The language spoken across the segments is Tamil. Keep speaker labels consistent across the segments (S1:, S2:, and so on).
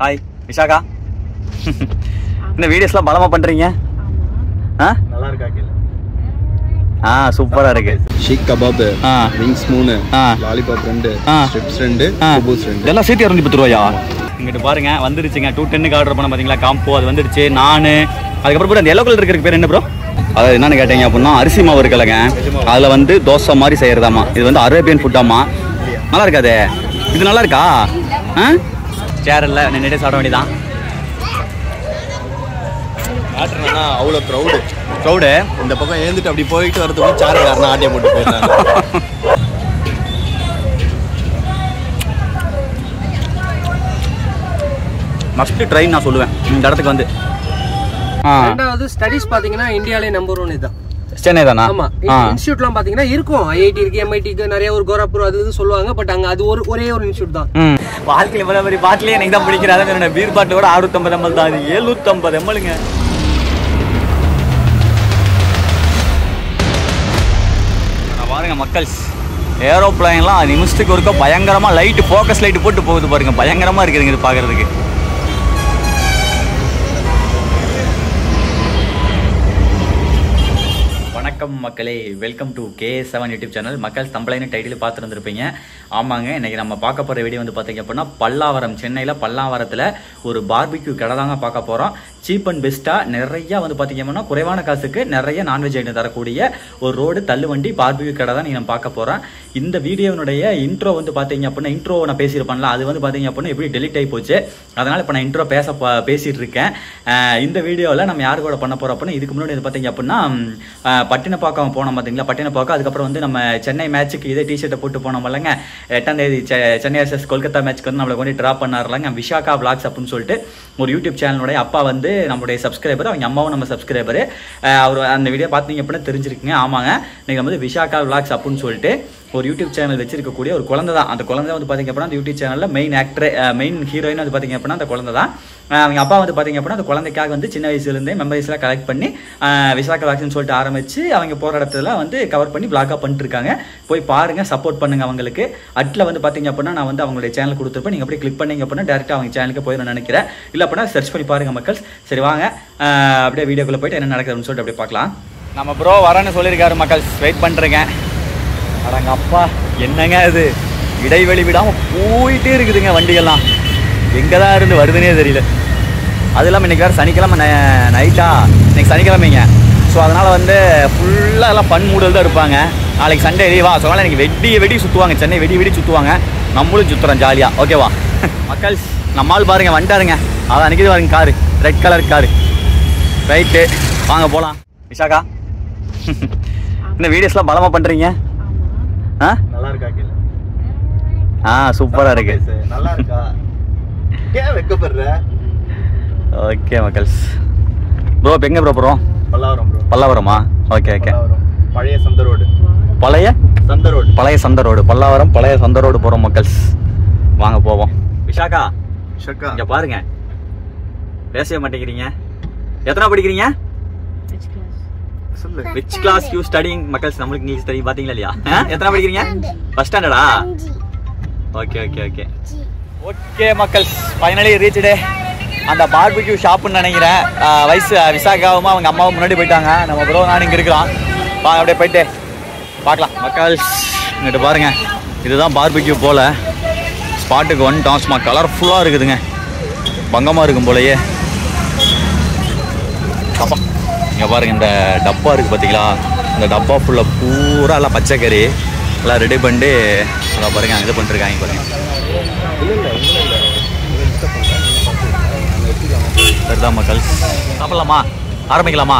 S1: ஹாய் விஷாகா இந்த வீடியோஸ்லாம் பலமா பண்றீங்க ஆ
S2: நல்லா இருக்கா கேளு
S1: ஆ சூப்பரா இருக்கு
S2: ஷீக் கபாப்
S1: ஆ
S2: விங்ஸ் மூணு
S1: ஆ.
S2: லாலிபாப் ரெண்டு
S1: ஆ.
S2: ஸ்ட்ரிப்ஸ் ரெண்டு
S1: ஆ.
S2: குபூஸ் ரெண்டு
S1: இதெல்லாம் சேர்த்து இரநூத்தி பத்து ரூபாயா இங்கிட்டு பாருங்க வந்துருச்சுங்க டூ டென்னுக்கு ஆர்டர் பண்ண பார்த்தீங்களா காம்போ அது வந்துடுச்சு நான் அதுக்கப்புறம் கூட அந்த எல்லோ கலர் இருக்கிற பேர் என்ன ப்ரோ அதாவது என்னன்னு கேட்டீங்க அப்படின்னா அரிசி மாவு இருக்கலங்க அதில் வந்து தோசை மாதிரி செய்யறதாமா இது வந்து அரேபியன் ஃபுட்டாமா நல்லா இருக்காதே இது நல்லா இருக்கா ஆ சேர் இல்லை நின்றுட்டே சாப்பிட வேண்டியதான்
S2: ஆட்டுறேன்னா அவ்வளோ க்ரௌடு
S1: க்ரௌடு
S2: இந்த பக்கம் ஏந்துட்டு அப்படி போயிட்டு வரதுக்குள்ள சாரை யாருன்னா ஆட்டியை போட்டு போயிடுறாங்க
S1: மஸ்ட் ட்ரைன் நான் சொல்லுவேன் இந்த இடத்துக்கு வந்து ஆ
S3: ரெண்டாவது ஸ்டடிஸ் பாத்தீங்கன்னா இந்தியாலே நம்பர் ஒன் இதுதான்
S1: சென்னை தானா
S3: ஆமா
S1: ஆ
S3: இன்ஸ்டியூட்லாம் பாத்தீங்கன்னா இருக்கும் ஐஐடி இருக்கு எம்ஐடி இருக்கு நிறைய ஒரு கோரப்பூர் அது இது சொல்லுவாங்க பட் அங்க அது ஒரு ஒரே ஒரு இன்ஸ்டியூட் தான்
S1: ம் வாழ்க்கையில் இவ்வளோ மாதிரி பாட்டிலே எனக்கு தான் பிடிக்கிற அதான் என்னோட பீர் பாட்டிலோட அறுநூத்தம்பது எம்எல் தான் இது எழுநூத்தம்பது எம்எல்ங்க பாருங்க மக்கள்ஸ் ஏரோப்ளைன்லாம் நிமிஷத்துக்கு ஒருக்க பயங்கரமாக லைட்டு ஃபோக்கஸ் லைட்டு போட்டு போகுது பாருங்க பயங்கரமாக இருக்குதுங்க இது பார்க்கறதுக்கு வணக்கம் மக்களே welcome to K seven YouTube channel மக்கள் தம்பளைன்னு டைட்டில் பார்த்துருந்துருப்பீங்க ஆமாங்க இன்னைக்கு நம்ம பார்க்க போகிற வீடியோ வந்து பார்த்தீங்க அப்படின்னா பல்லாவரம் சென்னையில் பல்லாவரத்தில் ஒரு பார்பிக்யூ கடை தாங்க பார்க்க போகிறோம் சீப் அண்ட் பெஸ்ட்டாக நிறைய வந்து பார்த்தீங்க அப்படின்னா குறைவான காசுக்கு நிறைய நான்வெஜ் ஐட்டம் தரக்கூடிய ஒரு ரோடு தள்ளுவண்டி பார்பிக்யூ கடை தான் நீங்கள் பார்க்க போகிறோம் இந்த வீடியோனுடைய இன்ட்ரோ வந்து பார்த்தீங்க அப்படின்னா இன்ட்ரோ நான் பேசியிருப்பேன்ல அது வந்து பார்த்தீங்க அப்படின்னா எப்படி டெலிட் ஆகி போச்சு அதனால் இப்போ நான் இன்ட்ரோ பேச ப- பேசிட்டு இருக்கேன் அஹ் இந்த வீடியோவில் நம்ம யார் கூட பண்ண போகிறோம் அப்படின்னா இதுக்கு முன்னாடி வந்து பார்த்தீங்க அப்படின்னா ம், அஹ் பட்டினப்பாக்கம் போனோம் பார்த்தீங்களா பட்டினப்பாக்கம் அதுக்கப்புறம் வந்து நம்ம சென்னை மேட்ச்சுக்கு இதே டிஷர்ட்டை போட்டு போனோம் இல்லைங்க எட்டாம் தேதி செ- சென்னை வர்சஸ் கொல்கத்தா மேட்ச்க்கு வந்து நம்மளை கொண்டு ட்ராப் பண்ணாருலங்க விஷாகா vlogs அப்படின்னு சொல்லிட்டு ஒரு யூடியூப் சேனலுடைய அப்பா வந்து நம்மளுடைய சப்ஸ்கிரைபர் அவங்க அம்மாவும் நம்ம சப்ஸ்கிரைபர் அவர் அந்த வீடியோ பார்த்தீங்க அப்படின்னா தெரிஞ்சிருக்குங்க ஆமாங்க நீங்கள் வந்து விஷாகா vlogs அப்படின்னு சொல்லிட்டு ஒரு யூடியூப் சேனல் வச்சிருக்கக்கூடிய ஒரு குழந்தை தான் அந்த குழந்தை வந்து பார்த்தீங்க அப்படின்னா அந்த யூடியூப் சேனலில் மெயின் ஆக்டர் மெயின் ஹீரோயின் வந்து பார்த்தீங்க அப்படின்னா அந்த குழந்தை தான் அஹ் அவங்க அப்பா வந்து பார்த்தீங்க அப்படின்னா அந்த குழந்தைக்காக வந்து சின்ன வயசுலேருந்தே மெமரிஸ்லாம் கலெக்ட் பண்ணி அஹ் விசாகா வேக்சின் சொல்லிட்டு ஆரம்பிச்சு அவங்க போகிற இடத்துல வந்து கவர் பண்ணி பிளாக்காக பண்ணிட்டு இருக்காங்க போய் பாருங்க சப்போர்ட் பண்ணுங்க அவங்களுக்கு அட்டில் வந்து பார்த்தீங்க அப்படின்னா நான் வந்து அவங்களுடைய சேனல் கொடுத்துருப்பேன் நீங்கள் அப்படியே கிளிக் பண்ணீங்க அப்படின்னா டேரெக்டாக அவங்க சேனலுக்கு போயிடும் நினைக்கிறேன் இல்லை அப்படின்னா சர்ச் பண்ணி பாருங்க மக்கள் சரி வாங்க அஹ் அப்படியே வீடியோக்குள்ளே போயிட்டு என்ன நடக்குதுன்னு சொல்லிட்டு அப்படியே பார்க்கலாம் நம்ம ப்ரோ வரேன்னு சொல்லியிருக்காரு மக்கள் வெயிட் பண்ணுறேங்க அடங்க அப்பா என்னங்க இது இடைவெளி விடாம போயிட்டே இருக்குதுங்க வண்டிகள்லாம் எங்கே தான் இருந்து வருதுன்னே தெரியல அது இல்லாமல் இன்றைக்கி வேறு சனிக்கிழமை நைட்டா இன்னைக்கு சனிக்கிழமைங்க ஸோ அதனால் வந்து ஃபுல்லாக எல்லாம் பன் மூடல் தான் இருப்பாங்க நாளைக்கு சண்டே லீவா ஸோ அதனால் எனக்கு வெடி வெடி சுற்றுவாங்க சென்னை வெடி வெடி சுற்றுவாங்க நம்மளும் சுற்றுறோம் ஜாலியாக ஓகேவா மக்கள் நம்மால் பாருங்க வந்துட்டாருங்க அதான் நிற்கிது பாருங்க car red colour car right வாங்க போகலாம் விஷாகா இந்த வீடியோஸ்லாம் பலமாக பண்ணுறீங்க ஆ
S2: நல்லா இருக்கா கேளு
S1: ஆ சூப்பராக இருக்கு
S2: பேசு. நல்லா இருக்கா ஏன் வெக்கப்படுற
S1: ஓகே மக்கள்ஸ் ப்ரோ இப்போ எங்கே ப்ரோ போகிறோம்
S2: பல்லாவரம் ப்ரோ
S1: பல்லாவரமா ஓகே ஓகே
S2: பல்லாவரம் பழைய சந்த ரோடு
S1: பழைய
S2: சந்த ரோடு
S1: பழைய சந்த ரோடு பல்லாவரம் பழைய சந்த ரோடு போகிறோம் மக்கள்ஸ் வாங்க போவோம் விஷாக்கா
S2: ஷக்கா
S1: இங்கே பாருங்க பேசவே மாட்டேங்கிறீங்க எத்தனை படிக்கிறீங்க
S2: சொல்லு
S1: விச் கிளாஸ் யூ ஸ்டடிங் மக்கள்ஸ் நம்மளுக்கு இங்கிலீஷ் தெரியும் பார்த்தீங்களா இல்லையா ஆ? எத்தனை படிக்கிறீங்க ஃபர்ஸ்ட் ஸ்டாண்டர்டா ஓகே ஓகே ஓகே ஓகே மக்கள்ஸ் ஃபைனலி ரீச்டு அந்த பார்பிக்யூ ஷாப்புன்னு நினைக்கிறேன் ஆ, வயசு விசாகாவும் அவங்க அம்மாவும் முன்னாடி போயிட்டாங்க நம்ம ப்ரோ நான் இங்கே இருக்கிறோம் வாங்க அப்படியே போயிட்டு பார்க்கலாம் மக்கள்ஸ் இங்கிட்டு பாருங்க இதுதான் பார்பிக்யூ போல ஸ்பாட்டுக்கு வந்துட்டோம் சும்மா கலர்ஃபுல்லாக இருக்குதுங்க பங்கமாக இருக்கும் போலயே அப்பா இங்கே பாருங்க இந்த டப்பா இருக்குது பார்த்தீங்களா இந்த டப்பா ஃபுல்லாக பூரா எல்லாம் பச்சைக்கறி எல்லாம் ரெடி பண்ணிட்டு அதான் பாருங்க இது பண்ணிருக்காங்க பாருங்க சரிதான் மக்கள் சாப்பிடலாமா ஆரம்பிக்கலாமா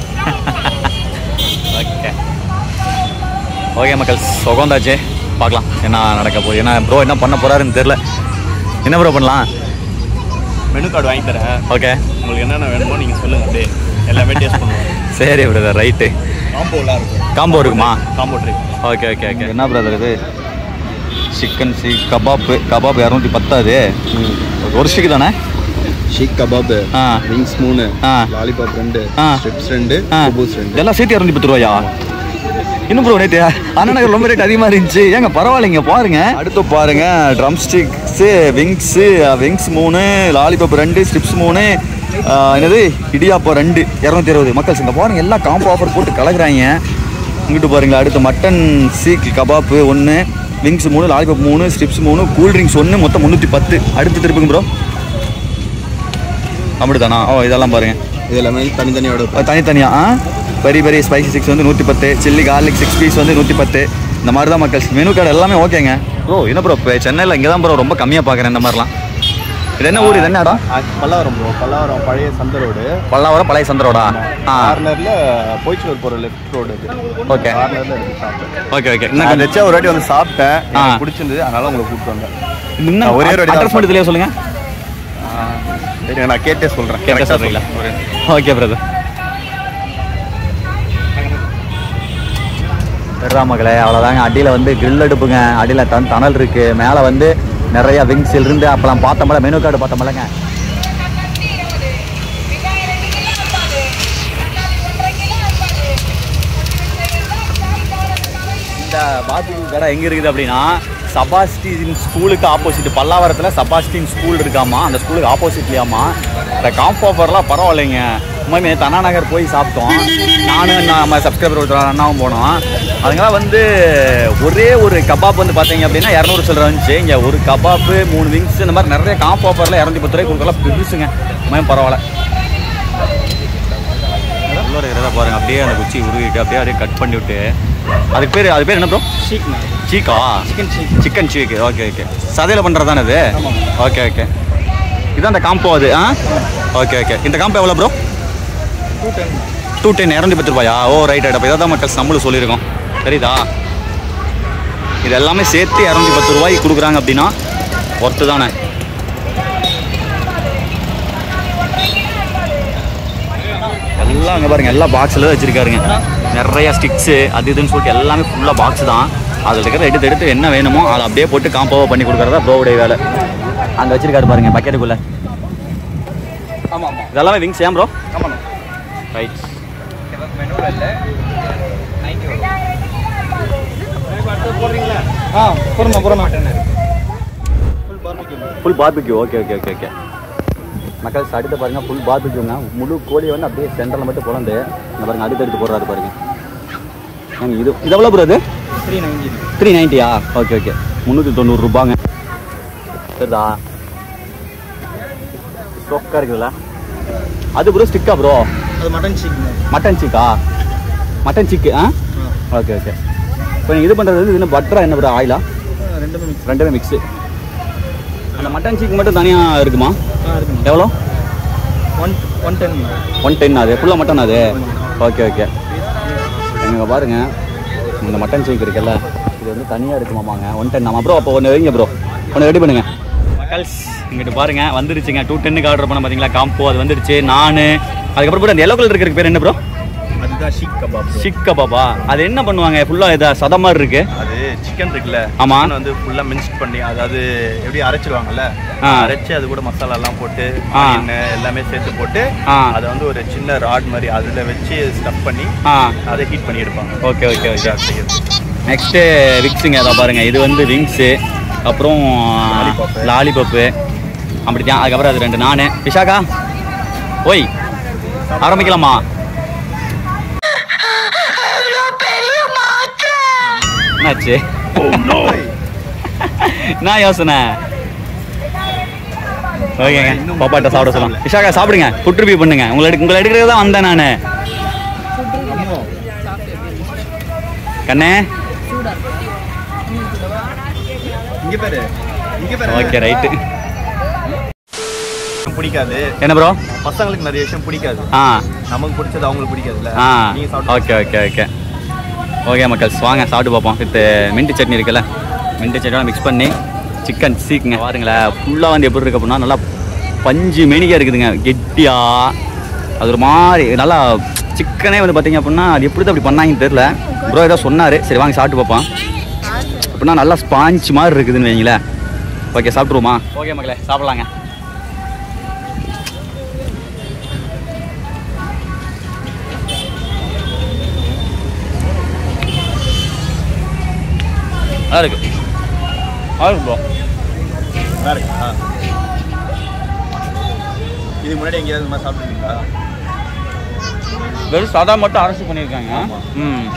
S1: ஓகே ஓகே மக்கள் உகந்தாச்சு பார்க்கலாம் என்ன நடக்க போகுது என்ன ப்ரோ என்ன பண்ண போறாருன்னு தெரில என்ன ப்ரோ பண்ணலாம்
S2: மெனு கார்டு வாங்கி தரேன்
S1: ஓகே
S2: உங்களுக்கு என்னென்ன வேணுமோ நீங்கள் சொல்லுங்க அப்படியே எல்லாமே டேஸ்ட் பண்ணுவோம்
S1: சரி பிரதர் ரைட்டு
S2: காம்போலாம் இருக்கும்
S1: காம்போ இருக்குமா
S2: combo trip
S1: okay okay okay என்ன பிரதர் இது சிக்கன் சி கபாப்பு கபாப் இரநூத்தி பத்தாது ஒரு ஸ்டிக்கு தானே
S2: ஷீக் கபாப்
S1: ஆ
S2: விங்ஸ் மூணு
S1: ஆ.
S2: லாலிபாப் ரெண்டு
S1: ஆ.
S2: ஸ்ட்ரிப்ஸ் ரெண்டு
S1: ஆ
S2: குபூஸ் ரெண்டு
S1: இதெல்லாம் சேர்த்து இரநூத்தி பத்து ரூபாயா இன்னும் ப்ரோ நேற்று அண்ணா நகர் ரொம்ப ரேட் அதிகமாக இருந்துச்சு ஏங்க பரவாயில்லைங்க பாருங்க அடுத்து பாருங்க ட்ரம் ஸ்டிக்ஸு விங்ஸு விங்ஸ் மூணு லாலிபாப் ரெண்டு ஸ்ட்ரிப்ஸ் மூணு ஆஹ், என்னது இடியாப்பம் ரெண்டு இரநூத்தி இருபது மக்கள் இங்கே பாருங்க எல்லாம் காம்போ ஆஃபர் போட்டு கலக்குறாங்க இங்கிட்டு பாருங்களா அடுத்து மட்டன் சீக் கபாப்பு ஒன்று விங்ஸ் மூணு லாலிபாப் மூணு ஸ்ட்ரிப்ஸ் மூணு கூல் ட்ரிங்க்ஸ் ஒன்று மொத்தம் முந்நூற்றி பத்து அடுத்து திருப்புங்க ப்ரோ அப்படிதானா ஓ இதெல்லாம் பாருங்க
S2: இது எல்லாமே தனித்தனியோட
S1: அது தனித்தனியா ஆ பெரிய பெரிய ஸ்பைசி சிக்ஸ் வந்து நூற்றி பத்து சில்லி கார்லிக் சிக்ஸ் பீஸ் வந்து நூற்றி பத்து இந்த மாதிரி தான் மக்கள் மெனு கார்டு எல்லாமே ஓகேங்க ப்ரோ என்ன ப்ரோ இப்போ சென்னையில் இங்கே தான் ப்ரோ ரொம்ப கம்மியாக பார்க்குறேன் இந்த மாதிரிலாம் இது என்ன ஊர் இது என்ன இடம்
S2: பல்லாவரம் ப்ரோ பல்லாவரம் பழைய சந்த ரோடு
S1: பல்லாவரம் பழைய சந்திரோடா ஆ
S2: கார்னர்ல போய்ச்சூர் போகிற லெஃப்ட் ரோடு
S1: ஓகே
S2: கார்னர்ல இருக்கு ஷாப்
S1: ஓகே ஓகே
S2: நான்
S1: இன்னும்
S2: வச்சா ஒரு வாட்டி வந்து சாப்பிட்டேன்
S1: ஆ.
S2: எனக்கு பிடிச்சிருந்தது அதனால உங்களை கூப்பிட்டு வந்தேன்
S1: இன்னும்
S2: ஒரே ஒரு வாட்டி தான்
S1: அட்ரஸ் மட்டும் இதுலேயே சொல்லுங்கள்
S2: சரி நான் கேட்டே சொல்கிறேன்
S1: கேட்டே சொல்றீங்களா? ஓகே பிரதர் பெறா மகளே அவ்வளோதாங்க அடியில் வந்து grill அடுப்புங்க அடியில் தன் தணல் இருக்கு மேலே வந்து நிறைய விங்ஸ் இருந்து அப்பெல்லாம் பார்த்தோம்ல மெனு கார்டு பார்த்தோம்லங்க இந்த பாத்ரூம் கடை எங்கே இருக்குது அப்படின்னா சபாஸ்டின் ஸ்கூலுக்கு ஆப்போசிட் பல்லாவரத்தில் சபாஸ்டின் ஸ்கூல் இருக்காமா அந்த ஸ்கூலுக்கு ஆப்போசிட்லையாமா இந்த காம்ப் ஆஃபர்லாம் பரவாயில்லைங்க உண்மையுமே தனா நகர் போய் சாப்பிட்டோம் நானும் நம்ம சப்ஸ்கிரைபர் ஒருத்தர் அண்ணாவும் போனோம் அதுங்களாம் வந்து ஒரே ஒரு கபாப் வந்து பார்த்தீங்க அப்படின்னா இரநூறு சில்லரை இருந்துச்சு இங்கே ஒரு கபாப்பு மூணு விங்ஸ் இந்த மாதிரி நிறைய காம்ப் ஆஃபரில் இரநூத்தி பத்து ரூபாய்க்கு கொடுக்கலாம் பெருசுங்க உண்மையும் பரவாயில்ல உள்ள இருக்கிறத பாருங்க அப்படியே அந்த குச்சி உருவிட்டு அப்படியே அப்படியே கட் பண்ணி விட்டு அதுக்கு பேர் அது பேர் என்ன ப்ரோ சீக்கா chicken seekh chicken seekh okay okay சதையில் பண்ணுறது தானே இது ஓகே ஓகே இதான் அந்த காம்போ அது ஆ ஓகே ஓகே இந்த காம்போ எவ்வளோ ப்ரோ டூ டென் இரநூத்தி பத்து ரூபாயா ஓ ரைட் ரைட் அப்போ இதை தான் மக்கள் நம்மளும் சொல்லியிருக்கோம் சரிதா இது எல்லாமே சேர்த்து இரநூத்தி பத்து ரூபாய்க்கு கொடுக்குறாங்க அப்படின்னா ஒர்த்து தானே எல்லாம் அங்கே பாருங்க எல்லா பாக்ஸில் வச்சிருக்காருங்க நிறைய ஸ்டிக்ஸு அது இதுன்னு சொல்லிட்டு எல்லாமே ஃபுல்லாக பாக்ஸ் தான் அதில் இருக்கிறத எடுத்து எடுத்து என்ன வேணுமோ அதை அப்படியே போட்டு காம்போவை பண்ணி கொடுக்குறதா ப்ரோவுடைய வேலை அங்கே வச்சிருக்காரு பாருங்க பக்கெட்டுக்குள்ளே
S3: ஆமா ஆமா
S1: இதெல்லாமே விங்ஸ் ஏன் ப்ரோ
S3: ஆமா
S1: ரைட்
S3: மெனுவில் இல்லை ஆ போடுமா போடுமா
S1: full barbecue okay okay okay okay மக்கள் அடுத்து பாருங்க ஃபுல் பார்பிக்யூங்க முழு கோழியை வந்து அப்படியே சென்டரில் மட்டும் குழந்து இந்த பாருங்க அடுத்து எடுத்து போடுறாரு பாருங்க ஏங்க இது இது எவ்வளோ ப்ரோ இது
S3: த்ரீ நைன்டி
S1: த்ரீ நைன்ட்டியா ஓகே ஓகே முந்நூற்றி தொண்ணூறு ரூபாங்க சரிதா ஸ்டொக்காக இருக்குதுல்ல அது ப்ரோ ஸ்டிக்கா ப்ரோ
S3: அது மட்டன் சிக்கன்
S1: மட்டன் சிக்கா மட்டன் சிக்கு ஆ ஓகே ஓகே இப்போ நீங்கள் இது பண்ணுறது வந்து இன்னும் பட்டரா என்ன ப்ரோ ஆயிலா
S3: ரெண்டுமே மிக்ஸ்
S1: ரெண்டுமே மிக்ஸு அந்த மட்டன் சிக்கு மட்டும் தனியாக இருக்குமா
S3: ஆ இருக்குமா
S1: எவ்வளோ
S3: one one ten
S1: one ten அது ஃபுல்லாக மட்டன் அது ஓகே ஓகே எங்க பாருங்க இந்த மட்டன் சீக் இருக்குல்ல இது வந்து தனியாக இருக்குமாமாங்க ஒன் டென் ஆமாம் ப்ரோ அப்போ ஒன்று வைங்க ப்ரோ ஒன்று ரெடி பண்ணுங்க மக்கள்ஸ் இங்கிட்டு பாருங்க வந்துருச்சுங்க டூ டென்னுக்கு ஆர்டர் பண்ண பார்த்தீங்களா காம்போ அது வந்துருச்சு நான் அதுக்கப்புறம் கூட அந்த எல்லோ கலர் இருக்கிற பேர் என்ன ப்ரோ
S2: அதுதான் ஷீக் கபாப்
S1: சிக் கபாபா அது என்ன பண்ணுவாங்க ஃபுல்லாக இதா சத மாதிரி இருக்கு
S2: அது சிக்கன் இருக்குல்ல
S1: ஆமா.
S2: chicken வந்து ஃபுல்லா மின்ஸ்ட் பண்ணி அதாவது எப்படி அரைச்சிருவாங்கல்ல
S1: ஆ.
S2: அரைச்சு அது கூட மசாலா எல்லாம் போட்டு
S1: ஆ.
S2: onion எல்லாமே சேர்த்து போட்டு
S1: ஆ.
S2: அதை வந்து ஒரு சின்ன ராட் மாதிரி அதுல வச்சு ஸ்டஃப் பண்ணி
S1: ஆ
S2: அதை ஹீட் பண்ணி எடுப்பாங்க
S1: ஓகே ஓகே ஓகே நெக்ஸ்ட்டு விக்ஸுங்க அதை பாருங்க இது வந்து விங்ஸு அப்புறம்
S2: Lollipop.
S1: லாலிபப்பு அப்படித்தான் அதுக்கப்புறம் அது ரெண்டு நானு விஷாக்கா ஓய் ஆரம்பிக்கலாமா என்னாச்சு என்ன யோசனை ஓகேங்க பாப்பாட்ட சாப்பிட சொல்லலாம் விஷாக்கா சாப்பிடுங்க ஃபுட் ரிவ்யூ பண்ணுங்க உங்களை எடுக்க உங்களை எடுக்கிறது தான் வந்தேன் நான் கண்ணே
S2: இங்க பாரு இங்க பாரு
S1: ஓகே ரைட்டு
S2: பிடிக்காது
S1: என்ன ப்ரோ
S2: பசங்களுக்கு நிறைய விஷயம் பிடிக்காது
S1: ஆ
S2: நமக்கு பிடிச்சது அவங்களுக்கு பிடிக்காதுல்ல
S1: ஆ
S2: நீங்க சாப்பிட்டு
S1: ஓகே ஓகே ஓகே ஓகே மக்கள்ஸ் வாங்க சாப்பிட்டு பார்ப்போம் வித் மின்ட் சட்னி இருக்குல்ல மின்ட் சட்னியோட மிக்ஸ் பண்ணி சிக்கன் சீக்குங்க பாருங்களேன் ஃபுல்லாக வந்து எப்படி இருக்கு அப்படின்னா நல்லா பஞ்சு மெனிக்காக இருக்குதுங்க கெட்டியா அது ஒரு மாதிரி நல்லா சிக்கனே வந்து பார்த்தீங்க அப்படின்னா அது எப்படி தான் அப்படி பண்ணாங்கன்னு தெரில ப்ரோ ஏதோ சொன்னார் சரி வாங்க சாப்பிட்டு பார்ப்போம் அப்படின்னா நல்லா ஸ்பாஞ்ச் மாதிரி இருக்குதுன்னு வைங்களேன் ஓகே சாப்பிட்ருவோமா ஓகே மக்களே சாப்பிட்லாங்க நல்லா இருக்கு நல்லா இருக்கு ப்ரோ
S2: நல்லா இருக்கா இதுக்கு முன்னாடி எங்கேயாவது இந்த மாதிரி சாப்பிட்டுருக்கீங்களா
S1: வெறும் சாதா மட்டும் அரசு பண்ணியிருக்காங்க
S2: ஆமா.
S1: ம்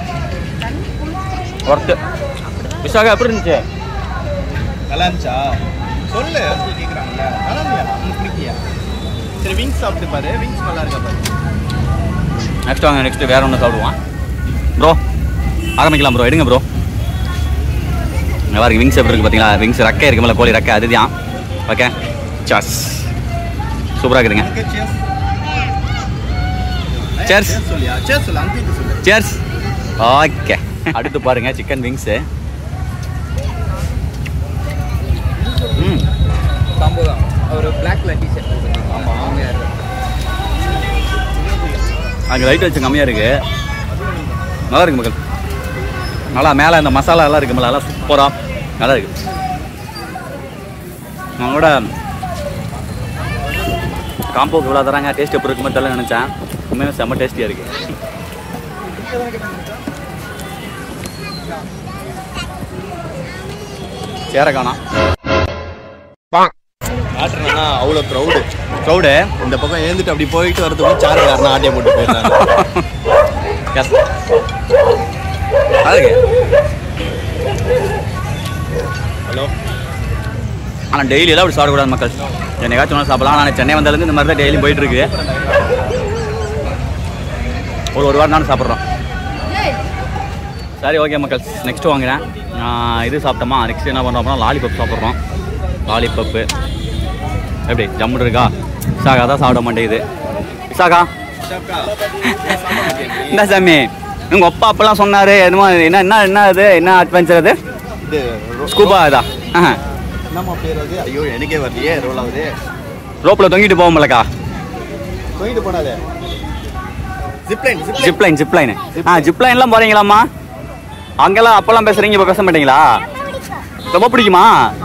S1: ஒர்த்து விசாகா எப்படி இருந்துச்சு
S2: நல்லா இருந்துச்சா சொல்லு அங்கிள் கேட்குறாங்கல்ல நல்லா இல்லையா உங்களுக்கு பிடிக்கலையா சரி விங்ஸ் சாப்பிட்டு பாரு விங்ஸ் நல்லா இருக்கா பாரு
S1: நெக்ஸ்ட் வாங்க நெக்ஸ்ட் வேற ஒன்று சாப்பிடுவான் ப்ரோ ஆரம்பிக்கலாம் ப்ரோ எடுங்க ப்ரோ இங்கே பாருங்க விங்ஸ் எப்படி இருக்கு பார்த்தீங்களா விங்ஸ் ரெக்கை இருக்கு மேலே கோழி ரெக்கை அதுதான் ஓகே சாஸ் சூப்பராக இருக்குதுங்க
S2: அங்கிள் சேஸ்
S1: Cheers.
S2: சொல்லியா சேஸ் சொல்லு அங்கிள் சொல்லு
S1: சேர்ஸ் ஓகே அடுத்து பாருங்க சிக்கன் விங்ஸு ம்
S3: காம்போ தான் ஒரு பிளாக் கலர் டிஷர்ட் போட்டுருக்காங்க ஆமாம் அவங்க யாரு
S1: அங்கே லைட் வச்சு கம்மியாக இருக்கு நல்லா இருக்கு மக்கள் நல்லா மேலே இந்த மசாலா எல்லாம் இருக்குல்ல நல்லா சூப்பராக நல்லா இருக்கு அவங்களோட காம்போக்கு இவ்வளோ தராங்க டேஸ்ட் எப்படி இருக்குமோ தெரியல நினச்சேன் உண்மையாக செம்ம டேஸ்டியாக இருக்கு சேர காணோம்
S2: ஆட்டுறேன்னா அவ்வளோ க்ரௌடு
S1: க்ரௌடு
S2: இந்த பக்கம் ஏந்துட்டு அப்படி போயிட்டு வரதுக்குள்ள சாரை யாருன்னா ஆட்டியை போட்டு போயிடுறாங்க
S1: எஸ் அது
S2: ஹலோ
S1: ஆனால் டெய்லி எல்லாம் அப்படி சாப்பிடக்கூடாது மக்கள் என்னைக்காச்சும் ஒன்று சாப்பிடலாம் ஆனால் சென்னை வந்தாலேருந்து இந்த மாதிரி தான் டெய்லியும் போயிட்டு இருக்கு ஒரு ஒரு வாரம் தானே சாப்பிட்றோம் சரி ஓகே மக்கள் நெக்ஸ்ட்டு வாங்குறேன் ஆஹ் இது சாப்பிட்டோமா நெக்ஸ்ட் என்ன பண்ணுறோம் அப்படின்னா லாலிபப் சாப்பிட்றோம் லாலிபப்பு எப்படி ஜம்முன்னு இருக்கா விசாகா தான் சாப்பிட மாட்டேங்குது விசாகா என்ன சாமி உங்கள் அப்பா அப்பெல்லாம் சொன்னார் என்னமோ என்ன என்ன என்ன இது என்ன அட்வென்ச்சர் அது
S2: இது ரோ-
S1: ஸ்கூபா இதா ஆஹா
S2: என்னம்மா பேர் அது ஐயோ எனக்கே வரலையே ரோல் ஆகுது
S1: ரோப்பில் தொங்கிட்டு போவோம்லக்கா
S2: போயிட்டு போனாதே ஜிப்லைன் ஜிப்லைன்
S1: ஜிப்லைன் ஜிப்லைன் ஆ ஜிப்லைன்லாம் போகிறீங்களாம்மா அங்கெல்லாம் அப்போல்லாம் பேசுகிறீங்க இப்போ பேச மாட்டீங்களா ரொம்ப பிடிக்குமா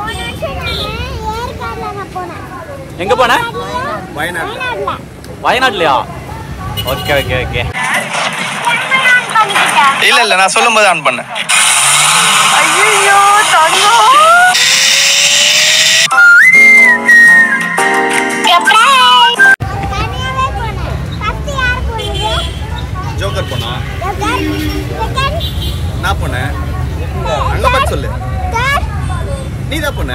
S1: எங்கே போனேன்
S2: வயநாடு
S1: வயநாட்லையா ஓகே ஓகே ஓகே
S2: இல்ல இல்ல நான் சொல்லும் போது ஆன் பண்ணேன் ஜோக்கர் போனா நான் போனேன் அங்க பார்த்து சொல்லு நீ தான் போன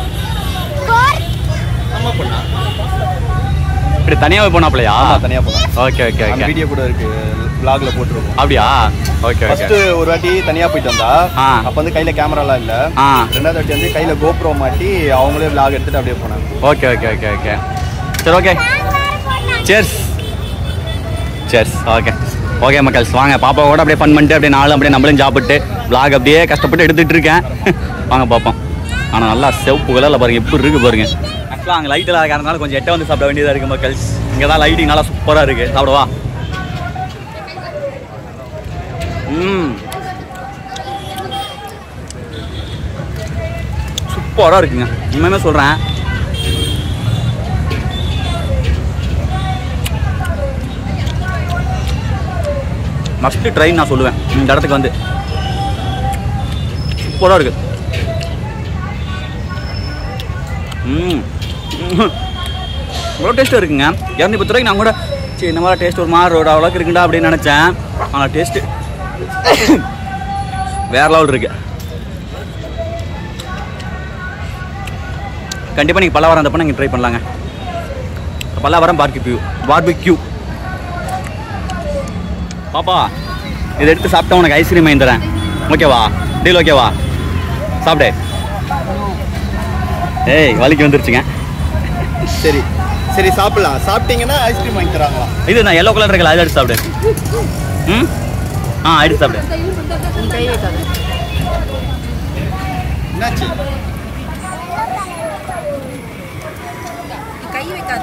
S2: அம்மா போனா
S1: இப்படி தனியாகவே போனாப்லையா
S2: தனியா போனா
S1: ஓகே ஓகே
S2: அந்த
S1: ஓகே
S2: வீடியோ கூட இருக்கு vlogல போட்டுருவோம்
S1: அப்படியா ஓகே
S2: ஃபர்ஸ்ட்
S1: ஓகே
S2: ஒரு வாட்டி தனியா போயிட்டு வந்தா
S1: ஆ.
S2: அப்ப வந்து கையில கேமராலாம் இல்ல
S1: ஆ
S2: ரெண்டாவது வாட்டி வந்து கையில கோப்ரோ மாட்டி அவங்களே vlog எடுத்துட்டு அப்படியே போனாங்க
S1: ஓகே ஓகே ஓகே ஓகே சரி okay cheers cheers okay okay மக்கள்ஸ் வாங்க பாப்பா கூட அப்படியே ஃபன் பண்ணிட்டு அப்படியே நாளும் அப்படியே நம்மளும் சாப்பிட்டு vlog அப்படியே கஷ்டப்பட்டு எடுத்துட்டு இருக்கேன் வாங்க பார்ப்போம் ஆனால் நல்லா செவப்பு கலரில் பாருங்க எப்படி இருக்கு பாருங்க ஆக்சுவலாக அங்கே லைட்டில் இருக்கிறதுனால கொஞ்சம் எட்ட வந்து சாப்பிட வேண்டியதாக இருக்குது மக்கள்ஸ் இங்கே தான் லைட்டிங் நல்லா சூப்பராக இருக்குது சாப்பிடவா ம் சூப்பராக இருக்குங்க உண்மையுமே சொல்கிறேன் மஸ்ட்டு ட்ரைன் நான் சொல்லுவேன் இந்த இடத்துக்கு வந்து சூப்பராக இருக்கு ம் இவ்வளோ டேஸ்ட்டாக இருக்குங்க இரநூத்தி பத்து ரூபாய்க்கு நான் கூட சரி இந்த மாதிரி டேஸ்ட் ஒரு மாதிரி ஒரு அவ்வளோக்கு இருக்குண்டா அப்படின்னு நினச்சேன் ஆனால் டேஸ்ட்டு வேற லெவல் இருக்கு கண்டிப்பாக நீங்கள் பல்லாவரம் அந்த நீங்கள் ட்ரை பண்ணலாங்க பல்லாவரம் பார்பிக்யூ பார்பிக்யூ பாப்பா இதை எடுத்து சாப்பிட்டா உனக்கு ஐஸ்கிரீம் வாங்கி தரேன் ஓகேவா டீல் ஓகேவா சாப்பிடு ஏய் வலிக்கு வந்துருச்சுங்க
S2: சரி சரி சாப்பிடலாம் சாப்பிட்டீங்கன்னா ஐஸ்கிரீம் வாங்கி தராங்களா
S1: இது நான் எல்லோ கலர் இருக்கல அதை எடுத்து சாப்பிடு ம் ஆ எடுத்து சாப்பிடு
S2: என்னாச்சு
S4: கை வைக்காத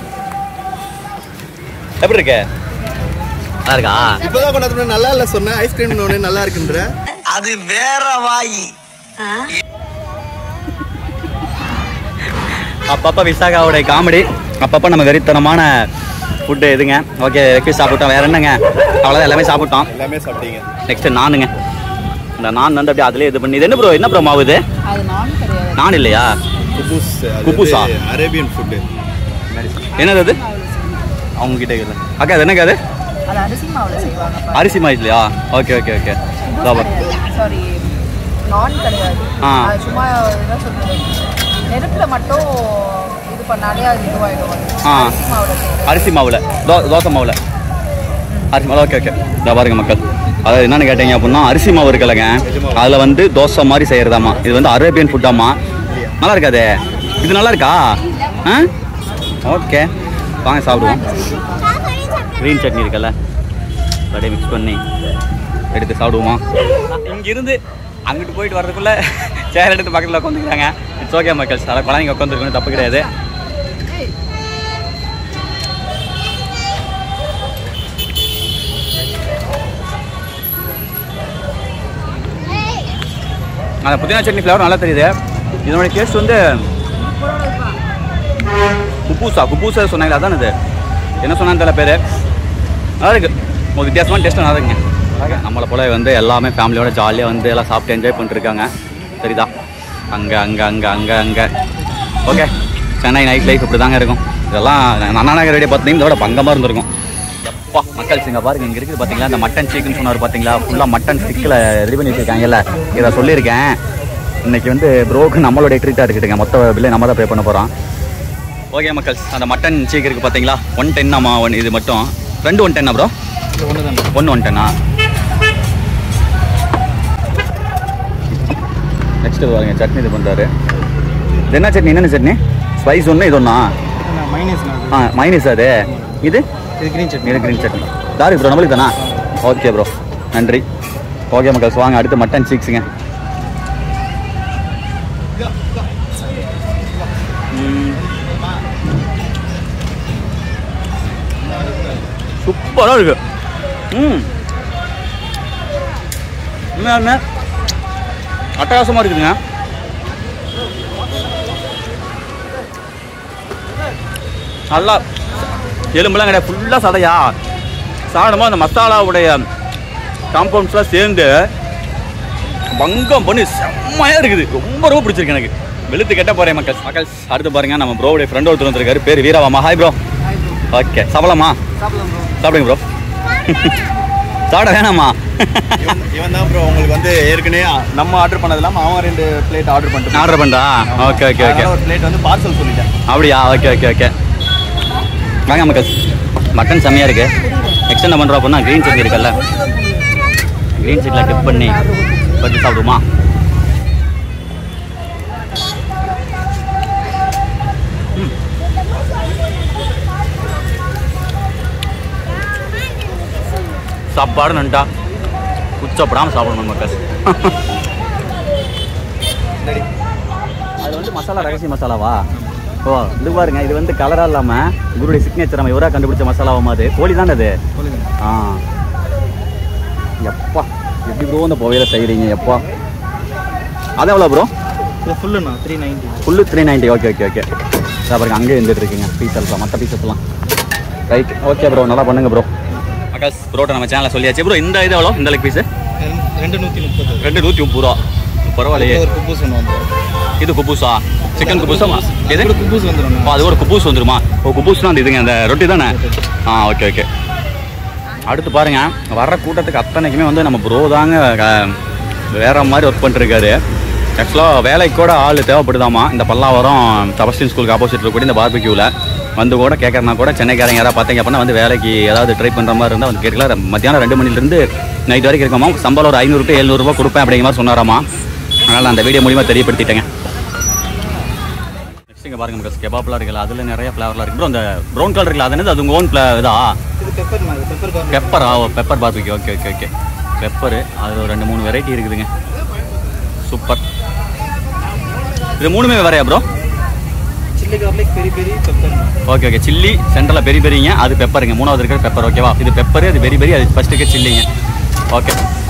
S1: எப்படி இருக்கு நல்லா இருக்கா
S2: இப்பதான் கொண்டாந்து முன்னாடி நல்லா இல்ல சொன்னேன் ஐஸ்கிரீம் ஒண்ணு நல்லா இருக்குன்ற
S5: அது வேற வாயி
S1: அப்பப்போ விசாகாவோட காமெடி அப்பப்போ நம்ம வெறித்தனமான ஃபுட்டு எதுங்க ஓகே ரெக்வஸ்ட் சாப்பிட்டோம் வேற என்னங்க அவ்வளோதான் எல்லாமே சாப்பிட்டோம்
S2: எல்லாமே சாப்பிட்டீங்க
S1: நெக்ஸ்ட் நானுங்க இந்த நான் வந்து அப்படியே அதிலே இது பண்ணி இது என்ன ப்ரோ என்ன ப்ரோ மாவு இது
S4: அது நான் கிடையாது
S1: நான் இல்லையா
S2: குபூஸ்
S1: குபூஸா?
S2: அரேபியன் ஃபுட்டு
S1: என்னது அது அவங்க கிட்ட இல்லை அக்கா அது என்னக்கா அது
S4: அது அரிசி மாவுல செய்வாங்க பாரு.
S1: அரிசி மாவு இல்லையா ஓகே ஓகே ஓகே
S4: குபூஸ் கிடையாது சாரி நான் கிடையாது
S1: ஆ.
S4: அது சும்மா என்ன சொல்றது நெருப்புல மட்டும் இது பண்ணாலே அது இதுவாயிடும்
S1: ஆ.
S4: அரிசி மாவுல செய்யறது
S1: அரிசி மாவில் தோ தோசை மாவில் அரிசி மாவு ஓகே ஓகே இதா பாருங்க மக்கள் அதாவது என்னென்னு கேட்டீங்க அப்படின்னா அரிசி மாவு இருக்குல்லங்க அதில் வந்து தோசை மாதிரி செய்கிறதாம்மா இது வந்து அரேபியன் ஃபுட்டாம்மா நல்லா இருக்காதே இது நல்லா இருக்கா ஆ ஓகே வாங்க சாப்பிடுவோம் க்ரீன் சட்னி இருக்குல்ல அப்படியே மிக்ஸ் பண்ணி எடுத்து சாப்பிடுவோமா இங்கிருந்து அங்கிட்டு போயிட்டு வர்றதுக்குள்ளே சேர் எடுத்து பக்கத்தில் உட்காந்துக்கிறாங்க இட்ஸ் ஓகே மக்கள்ஸ் அதான் குழந்தைங்க உட்காந்துருக்கணும் தப்பு கிடையாது அந்த புதினா சட்னி ஃப்ளேவர் நல்லா தெரியுது இதனுடைய டேஸ்ட் வந்து குப்பூசா குப்பூசா சொன்னாங்களே அதான் இது என்ன சொன்னான்னு தெரியல பேர் நல்லா இருக்கு ஒரு வித்தியாசமான டேஸ்ட் நல்லா இருக்குங்க அழகா. நம்மளை போல வந்து எல்லாமே ஃபேமிலியோட ஜாலியாக வந்து எல்லாம் சாப்பிட்டு என்ஜாய் பண்ணிருக்காங்க சரிதா அங்கே அங்கே அங்கே அங்கே அங்கே ஓகே சென்னை நைட் லைஃப் இப்படி தாங்க இருக்கும் இதெல்லாம் அண்ணா நகர் ரேடியோ பார்த்தீங்கன்னா இதோட பங்கமாக இருந்திருக்கும் எப்பா மக்கள் இங்கே பாருங்க இங்கே இருக்குது பார்த்தீங்களா இந்த மட்டன் சிக்கன் சொன்னார் பார்த்தீங்களா ஃபுல்லாக மட்டன் ஸ்டிக்கில் ரெடி பண்ணி வச்சிருக்காங்கல்ல இதை சொல்லியிருக்கேன் இன்னைக்கு வந்து ப்ரோக்கு நம்மளுடைய ட்ரீட்டாக இருக்குதுங்க மொத்த பில்லை நம்ம தான் பே பண்ண போகிறோம் ஓகே மக்கள் அந்த மட்டன் சீக் இருக்குது பார்த்தீங்களா ஒன் டென்னாமா ஒன் இது மட்டும் ரெண்டு ஒன் டென்னா ப்ரோ
S2: ஒன்று தான்
S1: ஒன்று ஒன் டென்னா நெக்ஸ்ட் பாருங்க சட்னி இது பண்ணுறாரு இது என்ன சட்னி என்னென்ன சட்னி ஸ்பைஸ் ஒன்று இது ஒன்றா
S2: மைனஸ்
S1: ஆ மைனஸ் அது இது
S2: இது கிரீன் சட்னி
S1: இது கிரீன் சட்னி தாரி ப்ரோ நம்மளுக்கு தானா ஓகே ப்ரோ நன்றி ஓகே மக்கள்ஸ் வாங்க அடுத்து மட்டன் சீக்ஸுங்க சூப்பராக இருக்கு ம் உண்மையாலுமே அட்டகாசமாக இருக்குதுங்க நல்லா எலும்புலாம் கிடையாது ஃபுல்லாக சதையா சாப்பிடும்போது அந்த மசாலாவுடைய காம்பவுண்ட்ஸ்லாம் சேர்ந்து பங்கம் பண்ணி செம்மையாக இருக்குது ரொம்ப ரொம்ப பிடிச்சிருக்கு எனக்கு வெளுத்து கெட்ட போகிறேன் மக்கள் மக்கள் அடுத்து பாருங்க நம்ம ப்ரோவுடைய ஃப்ரெண்ட் ஒருத்தர் வந்திருக்காரு பேர் வீராவாமா ஹாய் ப்ரோ ஓகே சாப்பிடலாமா சாப்பிடுங்க ப்ரோ சாப்பிட வேணாமா
S2: இவன் தான் ப்ரோ உங்களுக்கு வந்து ஏற்கனவே நம்ம ஆர்டர் பண்ணது இல்லாமல் அவன் ரெண்டு பிளேட் ஆர்டர் பண்ணிட்டு
S1: ஆர்டர் பண்ணுறா ஓகே ஓகே ஓகே
S2: அதனால ஒரு பிளேட் வந்து பார்சல் சொல்லிட்டேன்
S1: அப்படியா ஓகே ஓகே ஓகே வாங்க மக்கள் மட்டன் செம்மையாக இருக்கு நெக்ஸ்ட் என்ன பண்ணுறோம் அப்படின்னா க்ரீன் சட்னி இருக்குல்ல க்ரீன் சட்னியில் டிப் பண்ணி வச்சு சாப்பிடுமா சாப்பாடு நண்டா உச்சப்படாமல் சாப்பிடணும் மக்கள் அது வந்து மசாலா ரகசிய மசாலாவா ஓ இது பாருங்க இது வந்து கலராக இல்லாமல் இவருடைய சிக்னேச்சர் நம்ம இவராக கண்டுபிடிச்ச மசாலாவும் அது கோழி தானே அது ஆ எப்பா எப்படி ப்ரோ இந்த புகையில செய்கிறீங்க எப்பா அது எவ்வளோ ப்ரோ
S2: இது ஃபுல்லுண்ணா three ninety
S1: full three ninety okay okay okay இதாக பாருங்க அங்கேயே இருந்துட்டு இருக்கீங்க பீஸ் எல்லாம் மற்ற பீசஸ்லாம் ரைட் ஓகே ப்ரோ நல்லா பண்ணுங்க ப்ரோ அக்காஸ் ப்ரோட்டை நம்ம சேனலில் சொல்லியாச்சு ப்ரோ இந்த இது எவ்வளோ இந்த லெக் பீஸு
S2: ரெண்டு நூற்றி முப்பது
S1: ரெண்டு நூற்றி முப்பது ரூபா பரவாயில்லையே
S2: ஒரு குப்பூஸ் ஒன்று வந்துடும்
S1: இது குபூஸா சிக்கன் குபூஸா எது
S2: இது குப்பூஸ் வந்துடும்
S1: ஓ, அது ஒரு குபூஸ் வந்துருமா ஓ குபூஸ்னா அந்த இதுங்க அந்த ரொட்டி தானே ஆ ஓகே ஓகே அடுத்து பாருங்க வர்ற கூட்டத்துக்கு அத்தனைக்குமே வந்து நம்ம ப்ரோ தாங்க அஹ், வேற மாதிரி ஒர்க் பண்ணிருக்காரு ஆக்சுவலாக வேலைக்கு கூட ஆள் தேவைப்படுதாமா இந்த பல்லாவரம் செபஸ்டின் ஸ்கூலுக்கு ஆப்போசிட் இருக்கக்கூடிய இந்த பார்பிக்யூவில் வந்து கூட கேட்கறனா கூட சென்னைக்காரங்க யாராவது பார்த்தீங்க அப்படின்னா வந்து வேலைக்கு ஏதாவது ட்ரை பண்ணுற மாதிரி இருந்தால் வந்து கேட்கலாம் மத்தியானம் ரெண்டு மணிலேருந்து நைட் வரைக்கும் இருக்கோமா சம்பளம் ஒரு ஐநூறு டு எழுநூறுபா கொடுப்பேன் அப்படிங்கிற மாதிரி சொன்னாராமா அதனால் நான் அந்த வீடியோ மூலிமா தெரியப்படுத்திட்டேங்க நெக்ஸ்ட் இங்கே பாருங்க மக்கள் கெபாப்லாம் இருக்குல்ல அதில் நிறைய ஃப்ளவர்லாம் இருக்கு ப்ரோ அந்த ப்ரௌன் கலர் இருக்குல்ல அது என்னது அது உங்கள் ஓன் ஃப்ளா இதா
S2: இது பெப்பர் மாதிரி பெப்பர் கார்ன்
S1: பெப்பரா ஓ பெப்பர் பார்பிக்கு ஓகே ஓகே ஓகே பெப்பரு அது ஒரு ரெண்டு மூணு வெரைட்டி இருக்குதுங்க சூப்பர் இது மூணுமே வேறையா bro
S2: chilli garlic peri peri pepper
S1: okay okay chilli சென்டரில் பெரி பெரிங்க அது பெப்பருங்க மூணாவது இருக்கிற பெப்பர் ஓகேவா இது பெப்பரு அது பெரி பெரி அது ஃபஸ்ட்டுக்கு சில்லிங்க ஓகே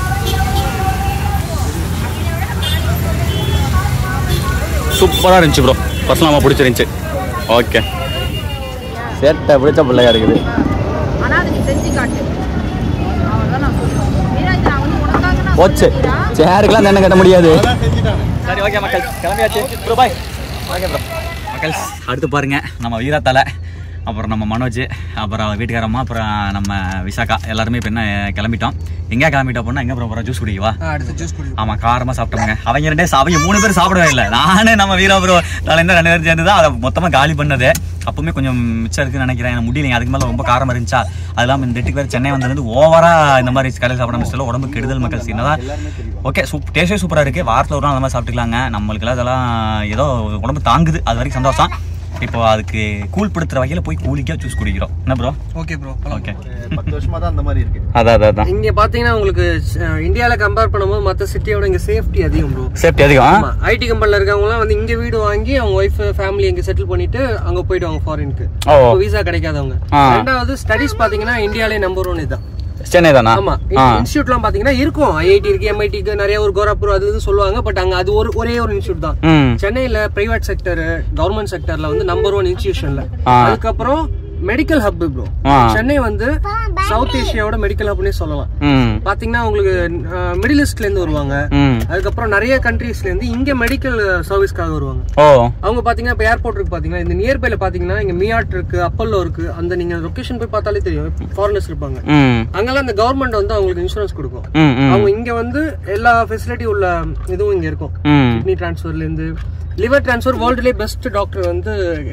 S1: சூப்பராக இருந்துச்சு ப்ரோ பர்சனலாக பிடிச்சிருந்துச்சு ஓகே சேட்டை பிடிச்ச பிள்ளையா இருக்குது
S4: ஆனா அதை நீ செஞ்சு காட்டு அவ்வளவுதான் நான் சொல்லுவேன் மீனா இது நான் வந்து உனக்காக நான்
S1: போச்சு சேருக்கெல்லாம் தானே கட்ட முடியாது
S2: அதான் செஞ்சுட்டாங்க
S1: சரி ஓகே மக்கள் கிளம்பியாச்சு ப்ரோ பாய் ஓகே ப்ரோ மக்கள் அடுத்து பாருங்க நம்ம வீரத்தலை அப்புறம் நம்ம மனோஜ் அப்புறம் வீட்டுக்காரம்மா அப்புறம் நம்ம விசாகா எல்லாருமே இப்போ என்ன கிளம்பிட்டோம் எங்கே கிளம்பிட்டோம் போனால் எங்கே ப்ரோ போகிறோம் ஜூஸ் குடிக்கவா
S3: அடுத்து ஜூஸ் குடி
S1: ஆமாம் காரமாக சாப்பிட்டோங்க அவங்க ரெண்டே சா- அவங்க மூணு பேர் சாப்பிடவே இல்லை நானே நம்ம வீரா ப்ரோ நாளைக்கு ரெண்டு பேரும் சேர்ந்து தான் அதை மொத்தமாக காலி பண்ணது அப்பவுமே கொஞ்சம் மிச்சம் இருக்குன்னு நினைக்கிறேன் எனக்கு முடியலைங்க அதுக்கு மேலே ரொம்ப காரமாக இருந்துச்சா அது இல்லாமல் இந்த டெட்டுக்கு வேறு சென்னை வந்தது ஓவராக இந்த மாதிரி கடையில் சாப்பிட முடிச்சல உடம்பு கெடுதல் மக்கள் என்னதான் ஓகே சூப் டேஸ்டே சூப்பராக இருக்குது வாரத்தில் ஒரு நாள் அந்த மாதிரி சாப்பிட்டுக்கலாங்க நம்மளுக்கெல்லாம் இதெல்லாம் ஏதோ உடம்பு தாங்குது அது வரைக்கும் சந்தோஷம் இப்போ அதுக்கு கூல் படுத்துற வகையில் போய் கூலிக்காக ஜூஸ் குடிக்கிறோம் என்ன ப்ரோ
S3: ஓகே ப்ரோ
S1: ஓகே
S2: ஒரு பத்து வருஷமா தான் அந்த மாதிரி இருக்கு
S1: அதான் அதான் அதான்
S3: இங்க பாத்தீங்கன்னா உங்களுக்கு அஹ், இந்தியால கம்பேர் பண்ணும்போது மத்த சிட்டியோட இங்க சேஃப்டி அதிகம் ப்ரோ
S1: சேஃப்டி அதிகம்
S3: ஆமா ஐடி கம்பெனில இருக்கவங்கலாம் வந்து இங்க வீடு வாங்கி அவங்க ஒய்ஃப் ஃபேமிலி இங்க செட்டில் பண்ணிட்டு அங்க போயிடுவாங்க ஃபாரினுக்கு
S1: ஓ
S3: விசா கிடைக்காதவங்க
S1: ஆ.
S3: ரெண்டாவது ஸ்டடிஸ் பாத்தீங்கன்னா இந்தியாலே நம்பர் ஒன் இதுதான்
S1: சென்னை தானா
S3: ஆமா
S1: ஆ
S3: இன்ஸ்டியூட்லாம் பாத்தீங்கன்னா இருக்கும் ஐஐடி இருக்கு எம்ஐடி இருக்கு நிறைய ஒரு கோராப்பூர் அது இது சொல்லுவாங்க பட் அங்க அது ஒரு ஒரே ஒரு இன்ஸ்டியூட் தான்
S1: ம்
S3: சென்னையில பிரைவேட் செக்டர் கவர்மெண்ட் செக்டர்ல வந்து நம்பர் ஒன் இன்ஸ்டிடியூஷன்ல
S1: ஆ.
S3: அதுக்கப்புறம் மெடிக்கல் ஹப் ப்ரோ
S1: ஆ
S3: சென்னை வந்து சவுத் ஏசியாவோட மெடிக்கல் ஹப்னே சொல்லலாம்
S1: ம்
S3: பாத்தீங்கன்னா உங்களுக்கு மிடில் ஈஸ்ட்ல இருந்து வருவாங்க
S1: ம்
S3: அதுக்கப்புறம் நிறைய கண்ட்ரீஸ்ல இருந்து இங்க மெடிக்கல் சர்வீஸ்க்காக வருவாங்க
S1: ஓ
S3: அவங்க பாத்தீங்கன்னா இப்ப ஏர்போர்ட் இருக்கு பாத்தீங்கன்னா இந்த நியர்பைல பாத்தீங்கன்னா இங்க மியாட் இருக்கு அப்பல்லோ இருக்கு அந்த நீங்க லொகேஷன் போய் பார்த்தாலே தெரியும் ஃபாரினர்ஸ் இருப்பாங்க
S1: ம்
S3: அங்கெல்லாம் இந்த கவர்மெண்ட் வந்து அவங்களுக்கு இன்சூரன்ஸ் கொடுக்கும்
S1: ம் ம்
S3: அவங்க இங்க வந்து எல்லா ஃபெசிலிட்டி உள்ள இதுவும் இங்க இருக்கும்
S1: ம்
S3: கிட்னி டிரான்ஸ்ஃபர்ல இருந்து லிவர் டிரான்ஸ்ஃபர் வேர்ல்டுலேயே பெஸ்ட் டாக்டர் வந்து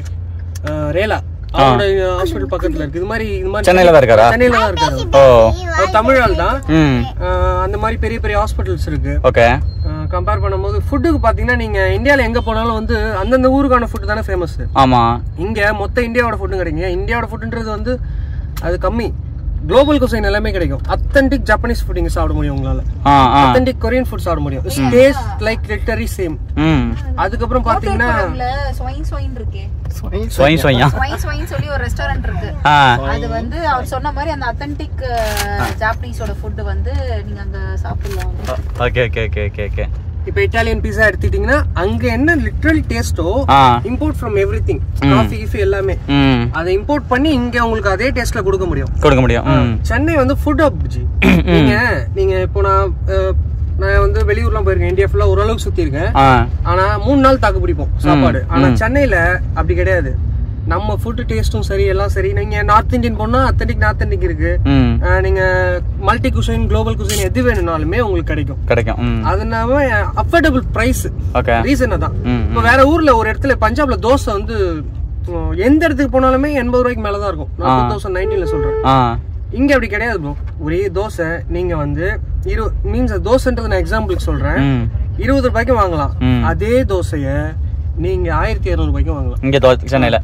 S3: அஹ், ரேலா அவரோட ஹாஸ்பிட்டல் பக்கத்துல இருக்கு இது மாதிரி இது மாதிரி
S1: சென்னையில தான் இருக்காரா
S3: சென்னையில தான் இருக்காரு
S1: ஓ
S3: அவர் தமிழால் தான்
S1: ம்
S3: அஹ், அந்த மாதிரி பெரிய பெரிய ஹாஸ்பிட்டல்ஸ் இருக்கு
S1: ஓகே
S3: கம்பேர் பண்ணும்போது ஃபுட்டுக்கு பாத்தீங்கன்னா நீங்க இந்தியால எங்க போனாலும் வந்து அந்தந்த ஊருக்கான ஃபுட் தானே ஃபேமஸ்
S1: ஆமா
S3: இங்க மொத்த இந்தியாவோட ஃபுட்டும் கிடைக்குங்க இந்தியாவோட ஃபுட்ன்றது வந்து அது கம்மி குளோபல் குசைன் எல்லாமே கிடைக்கும் அத்தன்டிக் ஜப்பனீஸ் ஃபுட் இங்க சாப்பிட முடியும் உங்களால
S1: ஆ ஆ
S3: அத்தன்டிக் கொரியன் ஃபுட் சாப்பிட முடியும் டேஸ்ட் லைக் லிட்டரி சேம்
S1: ம்
S3: அதுக்கப்புறம் பாத்தீங்கன்னா
S4: படம்ல ஸ்வைன் ஸ்வைன் இருக்கே
S1: ஸ்வயம் ஸ்வயம்
S4: ஸ்வைன் ஸ்வைன் சொல்லி ஒரு ரெஸ்டாரண்ட் இருக்கு
S1: ஆ
S4: அது வந்து அவர் சொன்ன மாதிரி அந்த அத்தன்டிக் ஜாப்பனீஸோட ஃபுட் வந்து நீங்க அங்க சாப்பிடலாம்
S1: okay okay okay okay okay
S3: இப்ப இட்டாலியன் பீஸா எடுத்துட்டீங்கன்னா அங்க என்ன லிட்ரல் டேஸ்டோ
S1: ஆ
S3: import from everything coffee கீஃபி எல்லாமே
S1: ம்
S3: அதை இம்போர்ட் பண்ணி இங்க உங்களுக்கு அதே டேஸ்ட்ல கொடுக்க முடியும்
S1: கொடுக்க முடியும் ம்
S3: சென்னை வந்து ஃபுட் ஹப் ஜி நீங்க நீங்க இப்போ நான் அஹ், நான் வந்து வெளியூர்லாம் போயிருக்கேன் இந்தியா ஃபுல்லா ஓரளவுக்கு சுத்தி இருக்கேன்
S1: ஆ
S3: ஆனா மூணு நாள் தாக்கு பிடிப்போம் சாப்பாடு ஆனா சென்னையில அப்படி கிடையாது நம்ம ஃபுட் டேஸ்டும் சரி எல்லாம் சரி நீங்க நார்த் இந்தியன் போனா அத்தன்டிக் நார்த் இந்தியன் இருக்கு
S1: ம்
S3: அஹ், நீங்க மல்டி குசைன் குளோபல் குசைன் எது வேணும்னாலுமே உங்களுக்கு கிடைக்கும்
S1: கிடைக்கும் ம்
S3: அதனால அஃபோர்டபுள் பிரைஸ்
S1: ஓகே
S3: ரீசன் அதான்
S1: ம்
S3: இப்போ வேற ஊர்ல ஒரு இடத்துல பஞ்சாப்ல தோசை வந்து உம், எந்த இடத்துக்கு போனாலுமே எண்பது ரூபாய்க்கு மேல தான் இருக்கும் நான் டூ தௌசண்ட் நைன்டீன்ல சொல்றேன்
S1: ஆ
S3: இங்க அப்படி கிடையாது ப்ரோ ஒரே தோசை நீங்க வந்து இரு மீன்ஸ் தோசைன்றது நான் எக்ஸாம்பிளுக்கு சொல்றேன்
S1: ம்
S3: இருபது ரூபாய்க்கு வாங்கலாம்
S1: ம்.
S3: அதே தோசைய நீங்க ஆயிரத்தி இரநூறு ரூபாய்க்கு வாங்கலாம்
S1: இங்கே தோ சென்னையில்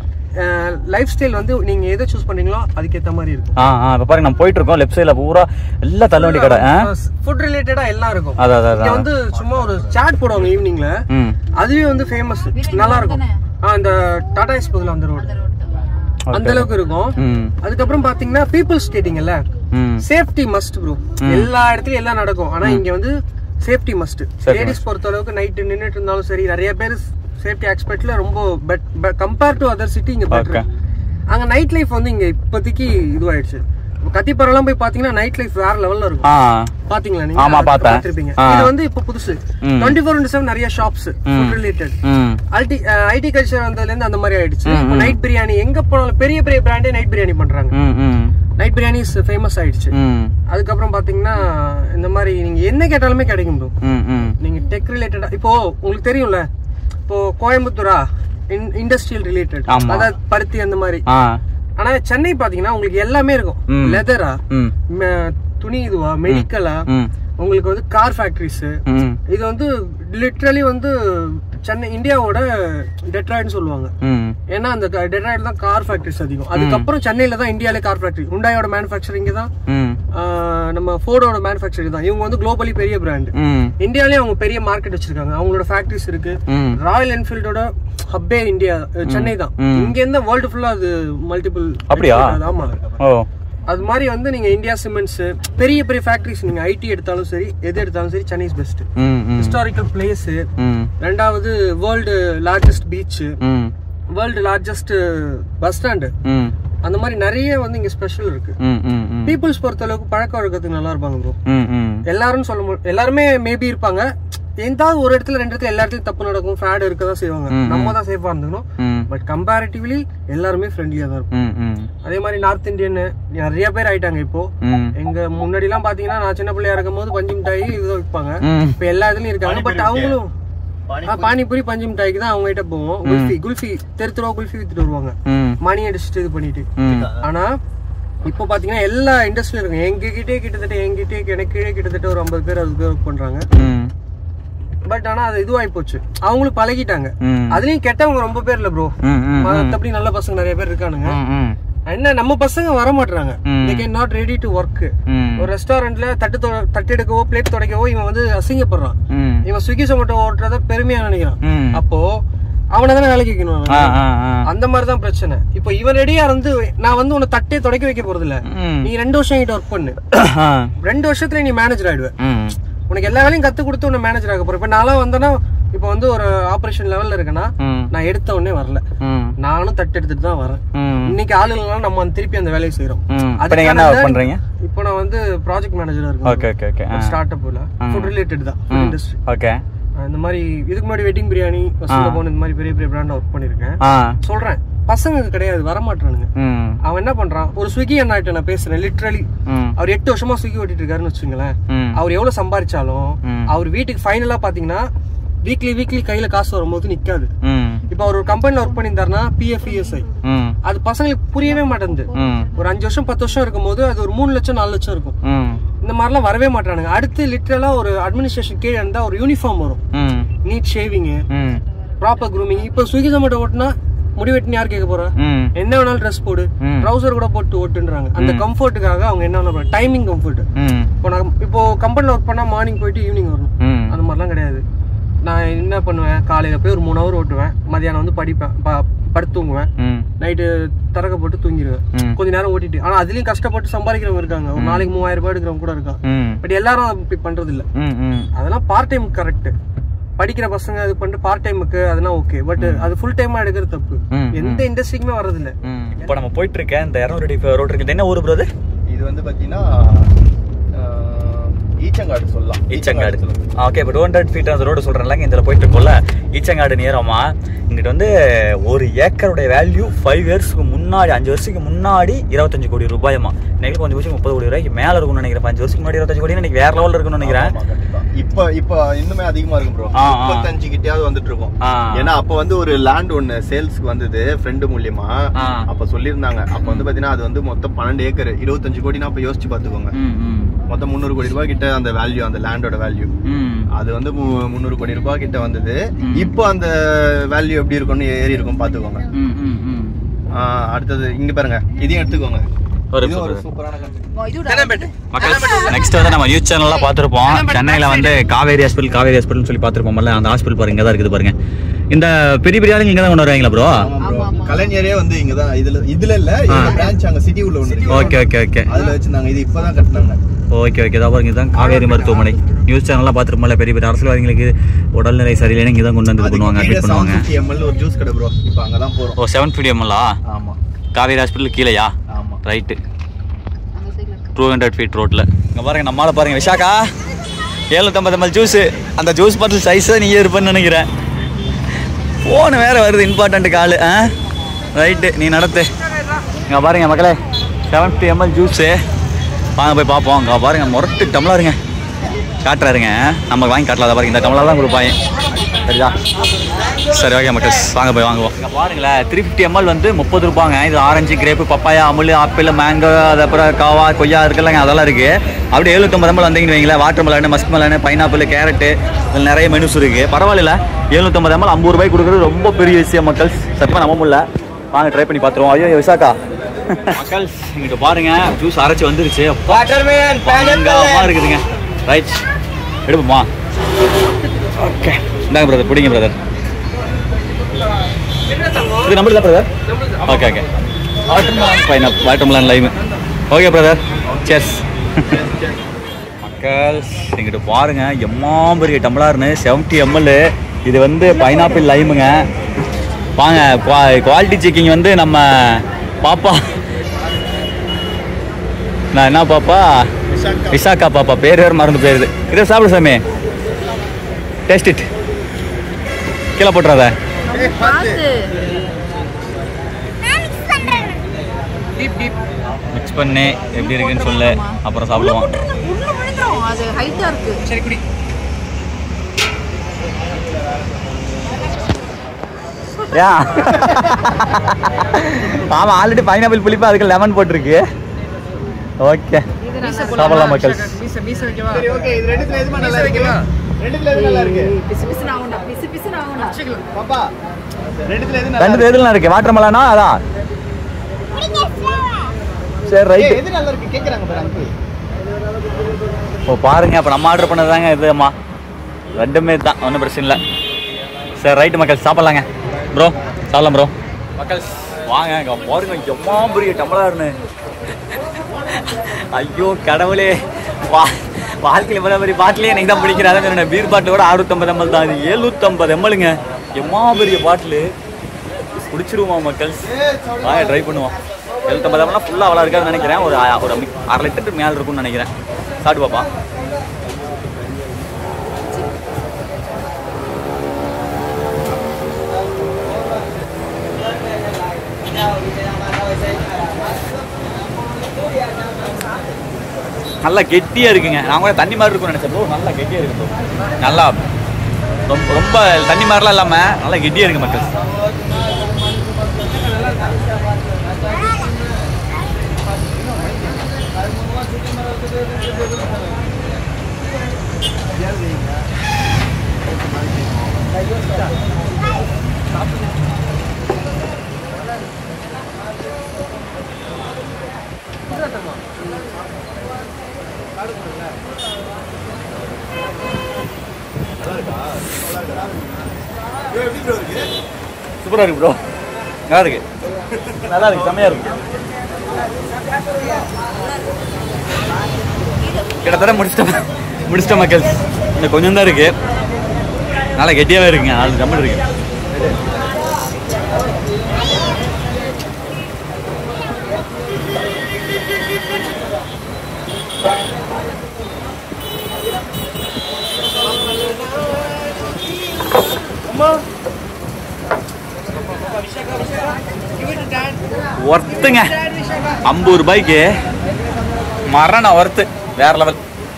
S3: லைஃப் ஸ்டைல் வந்து நீங்க எதை சூஸ் பண்றீங்களோ அதுக்கேத்த மாதிரி இருக்கும்
S1: ஆ ஆ இப்போ பாருங்க நம்ம போயிட்டு இருக்கோம் லெஃப்ட் சைடில் பூரா எல்லாம் தள்ளுவண்டி கடை ஆ
S3: ஃபுட் ரிலேட்டடா எல்லாம் இருக்கும்
S1: அதான் அதான்
S3: இங்க
S1: அதான்
S3: வந்து சும்மா ஒரு சாட் போடுவாங்க ஈவினிங்ல
S1: ம்
S3: அதுவே வந்து ஃபேமஸ் நல்லா இருக்கும் ஆ இந்த டாடா எஸ் பதில் அந்த ரோடு அந்த அளவுக்கு இருக்கும்
S1: ம்
S3: அதுக்கப்புறம் பாத்தீங்கன்னா பீப்புள் ஸ்கேட்டிங்ல
S1: ம்
S3: சேஃப்டி மஸ்ட் ப்ரோ எல்லா இடத்துலயும் எல்லாம் நடக்கும் ஆனா இங்க வந்து சேஃப்டி மஸ்ட் லேடிஸ் பொறுத்த அளவுக்கு நைட்டு நின்னுட்டு இருந்தாலும் சரி நிறைய பேர் சேஃப்டி ஆஸ்பெக்ட்ல ரொம்ப bad compare to other city இங்க
S1: Okay.
S3: பெட்டர் அங்க நைட் லைஃப் வந்து இங்க இப்போதைக்கு இதுவாயிடுச்சு கத்திப்பரெல்லாம் போய் பாத்தீங்கன்னா நைட் லைஃப் வேற லெவல்ல இருக்கும்
S1: ஆ
S3: பாத்தீங்களா நீங்க
S1: ஆமா, பார்த்தேன்.
S3: பார்த்திருப்பீங்க
S1: ஆ.
S3: இது வந்து இப்ப புதுசு
S1: ம்.
S3: டுவெண்ட்டி ஃபோர் இன்டு செவன் நிறைய ஷாப்ஸ் ஃபுட் ரிலேட்டட்
S1: ம்
S3: ஐடி ஐடி கல்ச்சர் வந்ததுல இருந்து அந்த மாதிரி ஆயிடுச்சு நைட் பிரியாணி எங்க போனாலும் பெரிய பெரிய பிராண்டே நைட் பிரியாணி பண்றாங்க
S1: ம் ம்
S3: நைட் பிரியாணி ஃபேமஸ் ஆயிடுச்சு
S1: ம்
S3: அதுக்கப்புறம் பாத்தீங்கன்னா இந்த மாதிரி நீங்க என்ன கேட்டாலுமே கிடைக்கும் ப்ரோ
S1: ம் ம்
S3: நீங்க டெக் ரிலேட்டடா இப்போ உங்களுக்கு தெரியும்ல இப்போ கோயம்புத்தூரா இண்டஸ்ட்ரியல் ரிலேட்டட்
S1: ஆமா.
S3: அதாவது பருத்தி அந்த மாதிரி
S1: ஆ
S3: ஆனா சென்னை பாத்தீங்கன்னா உங்களுக்கு எல்லாமே இருக்கும்
S1: ம்.
S3: லெதரா
S1: ம்
S3: துணி இதுவா மெடிக்கலா
S1: ம்
S3: உங்களுக்கு வந்து கார் ஃபேக்டரிஸ்
S1: ம்
S3: இது வந்து லிட்ரலி வந்து சென்னை இந்தியாவோட டெட்ராய்ட்னு சொல்லுவாங்க
S1: ம்
S3: ஏன்னா அந்த டெட்ராய்ட் தான் கார் ஃபேக்டரிஸ் அதிகம் அதுக்கப்புறம் சென்னையில தான் இந்தியாலே கார் ஃபேக்டரி உண்டாயோட மேனுஃபேக்சரிங் தான்
S1: ம்
S3: ஆஹ் நம்ம ஃபோர்டோட மேனுஃபேக்சரிங் தான் இவங்க வந்து குளோபலி பெரிய பிராண்ட்
S1: ம்
S3: இந்தியாலயே அவங்க பெரிய மார்க்கெட் வச்சிருக்காங்க அவங்களோட ஃபேக்டரிஸ் இருக்கு
S1: ம்
S3: ராயல் என்ஃபீல்டோட ஹப்பே இந்தியா அஹ் சென்னை தான் இங்க இருந்து வேர்ல்டு ஃபுல்லா அது மல்டிபிள்
S1: அப்படியா?
S3: ஆமா
S1: ஓ
S3: அது மாதிரி வந்து நீங்க இந்தியா சிமெண்ட்ஸ் பெரிய பெரிய ஃபேக்டரிஸ் நீங்க ஐடி எடுத்தாலும் சரி எது எடுத்தாலும் சரி சென்னை இஸ் பெஸ்ட்
S1: ம் ம்
S3: ஹிஸ்டாரிக்கல் பிளேஸ்
S1: ம்
S3: ரெண்டாவது வேர்ல்டு லார்ஜஸ்ட் பீச்
S1: ம்
S3: வேர்ல்டு லார்ஜஸ்ட் பஸ் ஸ்டாண்டு
S1: ம்
S3: அந்த மாதிரி நிறைய வந்து இங்க ஸ்பெஷல் இருக்கு
S1: ம் ம் ம்
S3: பீப்புள்ஸ் பொறுத்த அளவுக்கு பழக்க வழக்கத்துக்கு நல்லா இருப்பாங்க ப்ரோ
S1: ம் ம்
S3: எல்லாரும் சொல்ல முடியும் எல்லாருமே மேபி இருப்பாங்க எந்தாவது ஒரு இடத்துல ரெண்டு இடத்துல எல்லா இடத்துலயும் தப்பு நடக்கும் ஃப்ராட் இருக்க தான் செய்வாங்க நம்ம தான் சேஃபா இருந்துக்கணும்
S1: ம்
S3: பட் கம்பேரிட்டிவ்லி எல்லாருமே ஃப்ரெண்ட்லியா தான் இருக்கும்
S1: ம் ம்
S3: அதே மாதிரி நார்த் இந்தியன் நிறைய பேர் ஆயிட்டாங்க இப்போ
S1: ம்
S3: எங்க முன்னாடி எல்லாம் பாத்தீங்கன்னா நான் சின்ன பிள்ளையா இருக்கும் போது பஞ்சு மிட்டாய் இதுதான் விற்பாங்க
S1: ம்
S3: இப்ப எல்லா இதுலயும் இருக்காங்க பட் அவங்களும் ஆ, பானிபூரி பஞ்சு மிட்டாய்க்கு தான் அவங்க கிட்ட போவோம் குல்ஃபி குல்ஃபி தெரு தெருவா குல்ஃபி வித்துட்டு வருவாங்க
S1: ம்
S3: மணி அடிச்சுட்டு இது பண்ணிட்டு
S1: ம்
S3: ஆனா இப்போ பாத்தீங்கன்னா எல்லா இண்டஸ்ட்ரியும் இருக்கு எங்க கிட்டே கிட்டத்தட்ட எங்கிட்டே எனக்கு கீழே கிட்டத்தட்ட ஒரு ஐம்பது பேர் அறுபது பேர் ஒர்க் பண்றாங்க
S1: ம்
S3: பட் ஆனா அது இதுவாகி போச்சு அவங்களும் பழகிட்டாங்க
S1: ம்
S3: அதுலயும் கெட்டவங்க ரொம்ப பேர் இல்ல ப்ரோ
S1: ம் ம்
S3: மத்தபடி நல்ல பசங்க நிறைய பேர் இருக்கானுங்க
S1: ம் ம்
S3: என்ன நம்ம பசங்க வர மாட்டாங்க
S1: ம்.
S3: they can not ready to work
S1: ம்
S3: ஒரு ரெஸ்டாரண்ட்ல தட்டு தொ- தட்டு எடுக்கவோ பிளேட் துடைக்கவோ இவன் வந்து அசிங்கப்படுறான்
S1: ம்
S3: இவன் ஸ்விக்கி சொமேட்டோ ஓட்டுறத பெருமையா நினைக்கிறான்
S1: ம்
S3: அப்போ அவனை தானே வேலைக்கு வைக்கணும் அவன்.
S1: ஆ ஆ ஆ
S3: அந்த மாதிரி தான் பிரச்சனை இப்போ இவன் ரெடியா இருந்து நான் வந்து உன்னை தட்டே துடைக்க வைக்க போறது இல்ல
S1: ம்
S3: நீ ரெண்டு வருஷம் என்கிட்ட ஒர்க் பண்ணு
S1: ஆ
S3: ரெண்டு வருஷத்துல நீ மேனேஜர் ஆயிடுவ
S1: ம்
S3: உனக்கு எல்லா வேலையும் கத்து கொடுத்து உன்னை மேனேஜர் ஆக போற இப்ப நான்லாம் வந்தேன்னா இப்போ வந்து ஒரு ஆபரேஷன் லெவல்ல இருக்கேன்னா
S1: ம்
S3: நான் எடுத்த உடனே வரல
S1: ம்
S3: நானும் தட்டு எடுத்துட்டு தான் வரேன்
S1: ம்
S3: இன்னைக்கு ஆளுங்களாம் நம்ம வந்து திருப்பி அந்த வேலையை செய்யறோம்
S1: ம் இப்போ நீங்கள் என்ன ஒர்க் பண்ணுறீங்க
S3: இப்போ நான் வந்து ப்ராஜெக்ட் மேனேஜரா இருக்கேன்
S1: ஓகே ஓகே ஓகே ஆ
S3: ஸ்டார்ட் அப்ல ஃபுட் ரிலேட்டட் தான் ஃபுட் இண்டஸ்ட்ரி
S1: ஓகே
S3: இந்த மாதிரி இதுக்கு முன்னாடி வெட்டிங் பிரியாணி வசந்தபவன் இந்த மாதிரி பெரிய பெரிய பிராண்ட் ஒர்க் பண்ணிருக்கேன்
S1: ஆ
S3: சொல்றேன் பசங்க கிடையாது வர மாட்டானுங்க
S1: ம்
S3: அவன் என்ன பண்றான் ஒரு ஸ்விக்கி அண்ணாட்ட நான் பேசுறேன் லிட்ரலி
S1: ம்
S3: அவர் எட்டு வருஷமா ஸ்விக்கி ஓட்டிட்டு இருக்காருன்னு வச்சுங்களேன்
S1: ம்
S3: அவர் எவ்வளவு சம்பாதிச்சாலும்
S1: ம்.
S3: அவர் வீட்டுக்கு ஃபைனலா பாத்தீங்கன்னா வீக்லி வீக்லி கையில காசு வரும்போது நிக்காது
S1: ம்
S3: இப்போ அவர் ஒரு கம்பெனில ஒர்க் பண்ணியிருந்தாருன்னா பிஎஃப் இஎஸ்ஐ
S1: ம்
S3: அது பசங்களுக்கு புரியவே மாட்டேங்குது
S1: ம்
S3: ஒரு அஞ்சு வருஷம் பத்து வருஷம் இருக்கும்போது அது ஒரு மூணு லட்சம் நாலு லட்சம் இருக்கும்
S1: ம்
S3: இந்த மாதிரிலாம் வரவே மாட்டானுங்க அடுத்து லிட்டரலா ஒரு அட்மினிஸ்ட்ரேஷன் கீழே இருந்தா ஒரு யூனிஃபார்ம் வரும்
S1: ம்
S3: நீட் ஷேவிங்
S1: ம்
S3: ப்ராப்பர் க்ரூமிங் இப்போ ஸ்விக்கி ஜொமேட்டோ ஓட்டுனா முடி வெட்டின்னு யார் கேட்க போறா
S1: ம்
S3: என்ன வேணாலும் ட்ரெஸ் போடு
S1: ம்.
S3: ட்ரௌசர் கூட போட்டு ஓட்டுன்றாங்க அந்த கம்ஃபர்ட்டுக்காக அவங்க என்ன வேணாலும் டைமிங் கம்ஃபர்ட்
S1: ம்
S3: இப்போ நான் இப்போ கம்பெனியில் ஒர்க் பண்ணா மார்னிங் போயிட்டு ஈவினிங் வரணும்
S1: ம்
S3: அந்த மாதிரிலாம் கிடையாது நான் என்ன பண்ணுவேன் காலையில போய் ஒரு மூணு ஹவர் ஓட்டுவேன் மதியானம் வந்து படிப்பேன் ப- படுத்து தூங்குவேன்
S1: ம்
S3: நைட்டு தரக்க போட்டு தூங்கிடுவேன்
S1: ம்.
S3: கொஞ்ச நேரம் ஓட்டிட்டு ஆனா அதுலயும் கஷ்டப்பட்டு சம்பாதிக்கிறவங்க இருக்காங்க ஒரு நாளைக்கு மூவாயிரம் ரூபாய் எடுக்கிறவங்க கூட இருக்கான்
S1: ம்
S3: பட் எல்லாரும் அப்படி பண்றது இல்ல
S1: ம் ம்
S3: அதெல்லாம் பார்ட் டைம் கரெக்ட் படிக்கிற பசங்க இது பண்ணிட்டு பார்ட் டைமுக்கு அதெல்லாம் ஓகே பட் அது ஃபுல் டைமா எடுக்கிறது தப்பு
S1: ம்,
S3: எந்த இண்டஸ்ட்ரிக்குமே வர்றது இல்ல
S1: ம் இப்போ நம்ம போயிட்டு இருக்க இந்த இரநூறு அடி ரோட் இருக்குது என்ன ஊர் ப்ரோ
S2: இது வந்து பாத்தீங்கன்னா ஆஹ், ஈச்சங்காடு சொல்லலாம்
S1: ஈச்சங்காடு ஓகே இப்போ டூ ஹண்ட்ரட் ஃபீட் அந்த ரோடு சொல்கிறேன்ல இதில் போயிட்டு இருக்கோம்ல ஈச்சங்காடு நேரமா இங்கிட்டு வந்து ஒரு ஏக்கருடைய வேல்யூ ஃபைவ் இயர்ஸ்க்கு முன்னாடி அஞ்சு வருஷத்துக்கு முன்னாடி இருபத்தஞ்சு கோடி ரூபாயமா இன்னைக்கு கொஞ்சம் வருஷம் முப்பது கோடி ரூபாய்க்கு மேலே இருக்கும்னு நினைக்கிறேன் அஞ்சு வருஷத்துக்கு முன்னாடி இருபத்தஞ்சு கோடி இன்னைக்கு வேற லெவலில் இருக்கும்னு நினைக்கிறேன்
S2: ஆமா, கண்டிப்பா. இப்ப இப்ப இன்னுமே அதிகமா இருக்கும் ப்ரோ
S1: ஆ, ஆ.
S2: முப்பத்தஞ்சு கிட்டயாவது வந்துட்டு இருக்கும்
S1: ஆ.
S2: ஏன்னா அப்ப வந்து ஒரு லேண்ட் ஒண்ணு சேல்ஸ்க்கு வந்தது ஃப்ரெண்டு மூலியமா
S1: ஆ.
S2: அப்ப சொல்லியிருந்தாங்க அப்ப வந்து பாத்தீங்கன்னா அது வந்து மொத்தம் பன்னெண்டு ஏக்கர் இருபத்தஞ்சு கோடினா அப்ப யோசிச்சு பாத்துக்கோங்க
S1: ம் ம்
S2: மொத்தம் முந்நூறு கோடி ரூபாய் கிட்ட அந்த வேல்யூ அந்த லேண்டோட வேல்யூ
S1: ம்
S2: அது வந்து மு- முந்நூறு கோடி ரூபாய் கிட்ட வந்தது இப்போ அந்த வேல்யூ எப்படி இருக்கும்னு ஏறி இருக்கும் பாத்துக்கோங்க
S1: ம் ம் ம்
S2: ஆ, அடுத்தது இங்க பாருங்க இதையும் எடுத்துக்கோங்க
S1: ஒரு
S2: இது ஒரு
S1: சூப்பர்
S2: சூப்பரான country.
S1: மக்கள் நெக்ஸ்ட் வந்து நம்ம நியூஸ் சேனல்லாம் பார்த்துருப்போம் சென்னையில் வந்து காவேரி ஹாஸ்பிட்டல் காவேரி ஹாஸ்பிட்டல்னு சொல்லி பார்த்துருப்போம்ல அந்த ஹாஸ்பிட்டல் பாருங்க இங்கே தான் இருக்குது பாருங்க இந்த பெரிய பெரிய ஆளுங்க இங்கே தான் கொண்டு வருவாங்களா ப்ரோ
S2: ஆமா bro. கலைஞரே வந்து இங்கதான் இதுல இதுல இல்ல பிரான்ச் அங்க சிட்டி உள்ள ஒண்ணு இருக்கு
S1: ஓகே ஓகே ஓகே
S2: அதுல வச்சிருந்தாங்க இது இப்பதான் கட்டினாங்க
S1: ஓகே ஓகே தான் பாருங்க இதுதான் காவேரி மருத்துவமனை நியூஸ் சேனல்லாம் பார்த்துருப்போம்ல பெரிய பெரிய அரசியல்வாதிகளுக்கு உடல்நிலை சரியில்லைன்னு இங்கே தான் கொண்டு வந்து இது பண்ணுவாங்க அட்மிட் பண்ணுவாங்க
S2: எம்எல் ஒரு ஜூஸ் கடை ப்ரோ இப்போ அங்கதான் போறோம்
S1: ஓ செவன் ஃபிஃப்டி எம்எல்லா
S2: ஆமா
S1: காவேரி ஹாஸ்பிட்டல் கீழேயா
S2: ஆமா
S1: ரைட்டு
S4: அந்த சைடில் இருக்கு
S1: டூ ஹண்ட்ரட் ஃபீட் ரோட்டில் இங்கே பாருங்க நம்மளால பாருங்க விஷாக்கா ஏழுநூத்தம்பது எம்எல் ஜூஸு அந்த ஜூஸ் பாட்டில் சைஸ் தான் நீயே இருப்பேன்னு நினைக்கிறேன் ஃபோனு வேறு வருது இம்பார்ட்டண்ட் காலு ஆ ரைட்டு நீ நடத்து இங்கே பாருங்க மக்களே செவன் ஃபிஃப்டி எம்எல் ஜூஸு வாங்க போய் பார்ப்போம் இங்கே பாருங்க முரட்டு டம்ளருங்க காட்டுறாருங்க நமக்கு வாங்கி காட்டலாம் அதை பாருங்க இந்த டம்ளர் தான் கொடுப்பாங்க சரியா சரி ஓகே மக்கள் வாங்க போய் வாங்குவோம் இங்கே பாருங்களேன் த்ரீ ஃபிஃப்டி எம்எல் வந்து முப்பது ரூபாங்க இது orange grape papaya Amul apple mango அது அப்புறம் காவா கொய்யா இருக்குல்லங்க அதெல்லாம் இருக்குது அப்படியே எழுநூத்தம்பது எம்எல் வந்தீங்கன்னு வைங்களேன் water melon musk melon pineapple carrot இதில் நிறைய மெனுஸ் இருக்குது பரவாயில்ல எழுநூத்தம்பது எம்எல் ஐம்பது ரூபாய்க்கு கொடுக்குறது ரொம்ப பெரிய விஷயம் மக்கள் சத்தியமாக நம்ப முடியல வாங்க ட்ரை பண்ணி பார்த்துருவோம் ஐயோ விசாக்கா மக்கள் இங்கிட்ட பாருங்க ஜூஸ் அரைச்சி வந்துருச்சு பயங்கரமா இருக்குதுங்க ரைட் எடுப்போமா ஓகே இந்தாங்க பிரதர் பிடிங்க பிரதர் இது நம்மளுக்கு தான் brother okay okay watermelon pineapple watermelon lime okay brother செஸ் மக்கள் இங்கிட்ட பாருங்க எம்மாம் பெரிய டம்ளர்னு செவன்ட்டி எம்எல் இது வந்து பைனாப்பிள் லைமுங்க வாங்க குவாலிட்டி செக்கிங் வந்து நம்ம பாப்பா நான் என்ன பாப்பா
S2: விஷாக்கா
S1: விசாக்கா பாப்பா பேர் வேறு மறந்து போயிருது இதை சாப்பிடு சாமி டேஸ்ட் இட் கீழே போட்டுறாத
S2: ஏய், பார்த்து
S3: டீப் டீப்
S1: மிக்ஸ் பண்ணி எப்படி இருக்குன்னு சொல்லு அப்புறம் சாப்பிடுவோம்
S4: உள்ள விழுந்துரும் அது ஹைட்டா இருக்கு
S3: சரி குடி
S1: ஏன் ஆமாம் ஆல்ரெடி பைனாப்பிள் புளிப்பு அதுக்கு லெமன் போட்டிருக்கு ஓகே
S4: இது நல்லா
S1: சாப்பிடலாம் மக்கள்
S3: மீச மீச வைக்கவா
S2: சரி ஓகே இது ரெண்டுத்துல எதுமா
S3: மீச
S2: நல்லா இருக்கு
S3: வைக்கவா
S2: ரெண்டுத்துல எது நல்லா இருக்கு
S4: பிசு பிசுன்னு ஆகும்டா பிசு பிசுன்னு ஆகும்டா
S2: பாப்பா ரெண்டுத்துல எது நல்லா
S1: ரெண்டு எதுல இருக்கு வாட்டர் மலானா அதான் சரி
S2: இருக்கு? ஏய்,
S1: ரைட்டு
S2: எது நல்லா இருக்கு கேக்குறாங்க பாரு அங்கிள்
S1: ஓ பாருங்க அப்போ நம்ம ஆர்டர் பண்ணதாங்க இதுமா ரெண்டுமே தான் ஒன்றும் பிரச்சனை இல்லை சரி ரைட்டு மக்கள் சாப்பிட்லாங்க ப்ரோ சாப்பிடலாம் ப்ரோ மக்கள் வாங்க இங்க பாருங்க எம்மா பெரிய டம்ளர்னு ஐயோ கடவுளே வா வாழ்க்கையில் இவ்வளோ பெரிய பாட்டிலே எனக்கு தான் பிடிக்கிறேன் அதான் சொன்னேன் பீர் பாட்டில் கூட அறுநூத்தம்பது எம்எல் தான் இது எழுநூத்தம்பது எம்எல்ங்க எம்மா பெரிய பாட்டிலு குடிச்சிருவோமா மக்கள் வாங்க ட்ரை பண்ணுவோம் எழுநூத்தம்பது எம்எல்லாம் ஃபுல்லாக அவ்வளோ இருக்காதுன்னு நினைக்கிறேன் ஒரு அ- ஒரு மி- அரை லிட்டர் மேலே இருக்கும்னு நினைக்கிறேன் சாப்பிட்டு பாப்பா நல்லா கெட்டியா இருக்குங்க நான் கூட தண்ணி மாதிரி இருக்கும்னு நினைச்சேன் ப்ரோ நல்லா கெட்டியா இருக்கு ப்ரோ நல்லா ரொம்ப ரொம்ப தண்ணி மாதிரிலாம் இல்லாம நல்லா கெட்டியா இருக்கு மக்கள் சூப்பரா இருக்கு ப்ரோ நல்லா இருக்கு நல்லா இருக்கு செம்மையா இருக்கு கிட்டத்தட்ட முடிச்சிட்டோம் முடிச்சிட்டோம் மக்கள் இன்னும் கொஞ்சம் தான் இருக்கு நல்லா கெட்டியாவே இருக்குங்க நாலு ஜம்மன் இருக்கு ஒர்த்துங்க ஐம்பது ரூபாய்க்கு மரணம் ஒர்த்து வேற லெவல்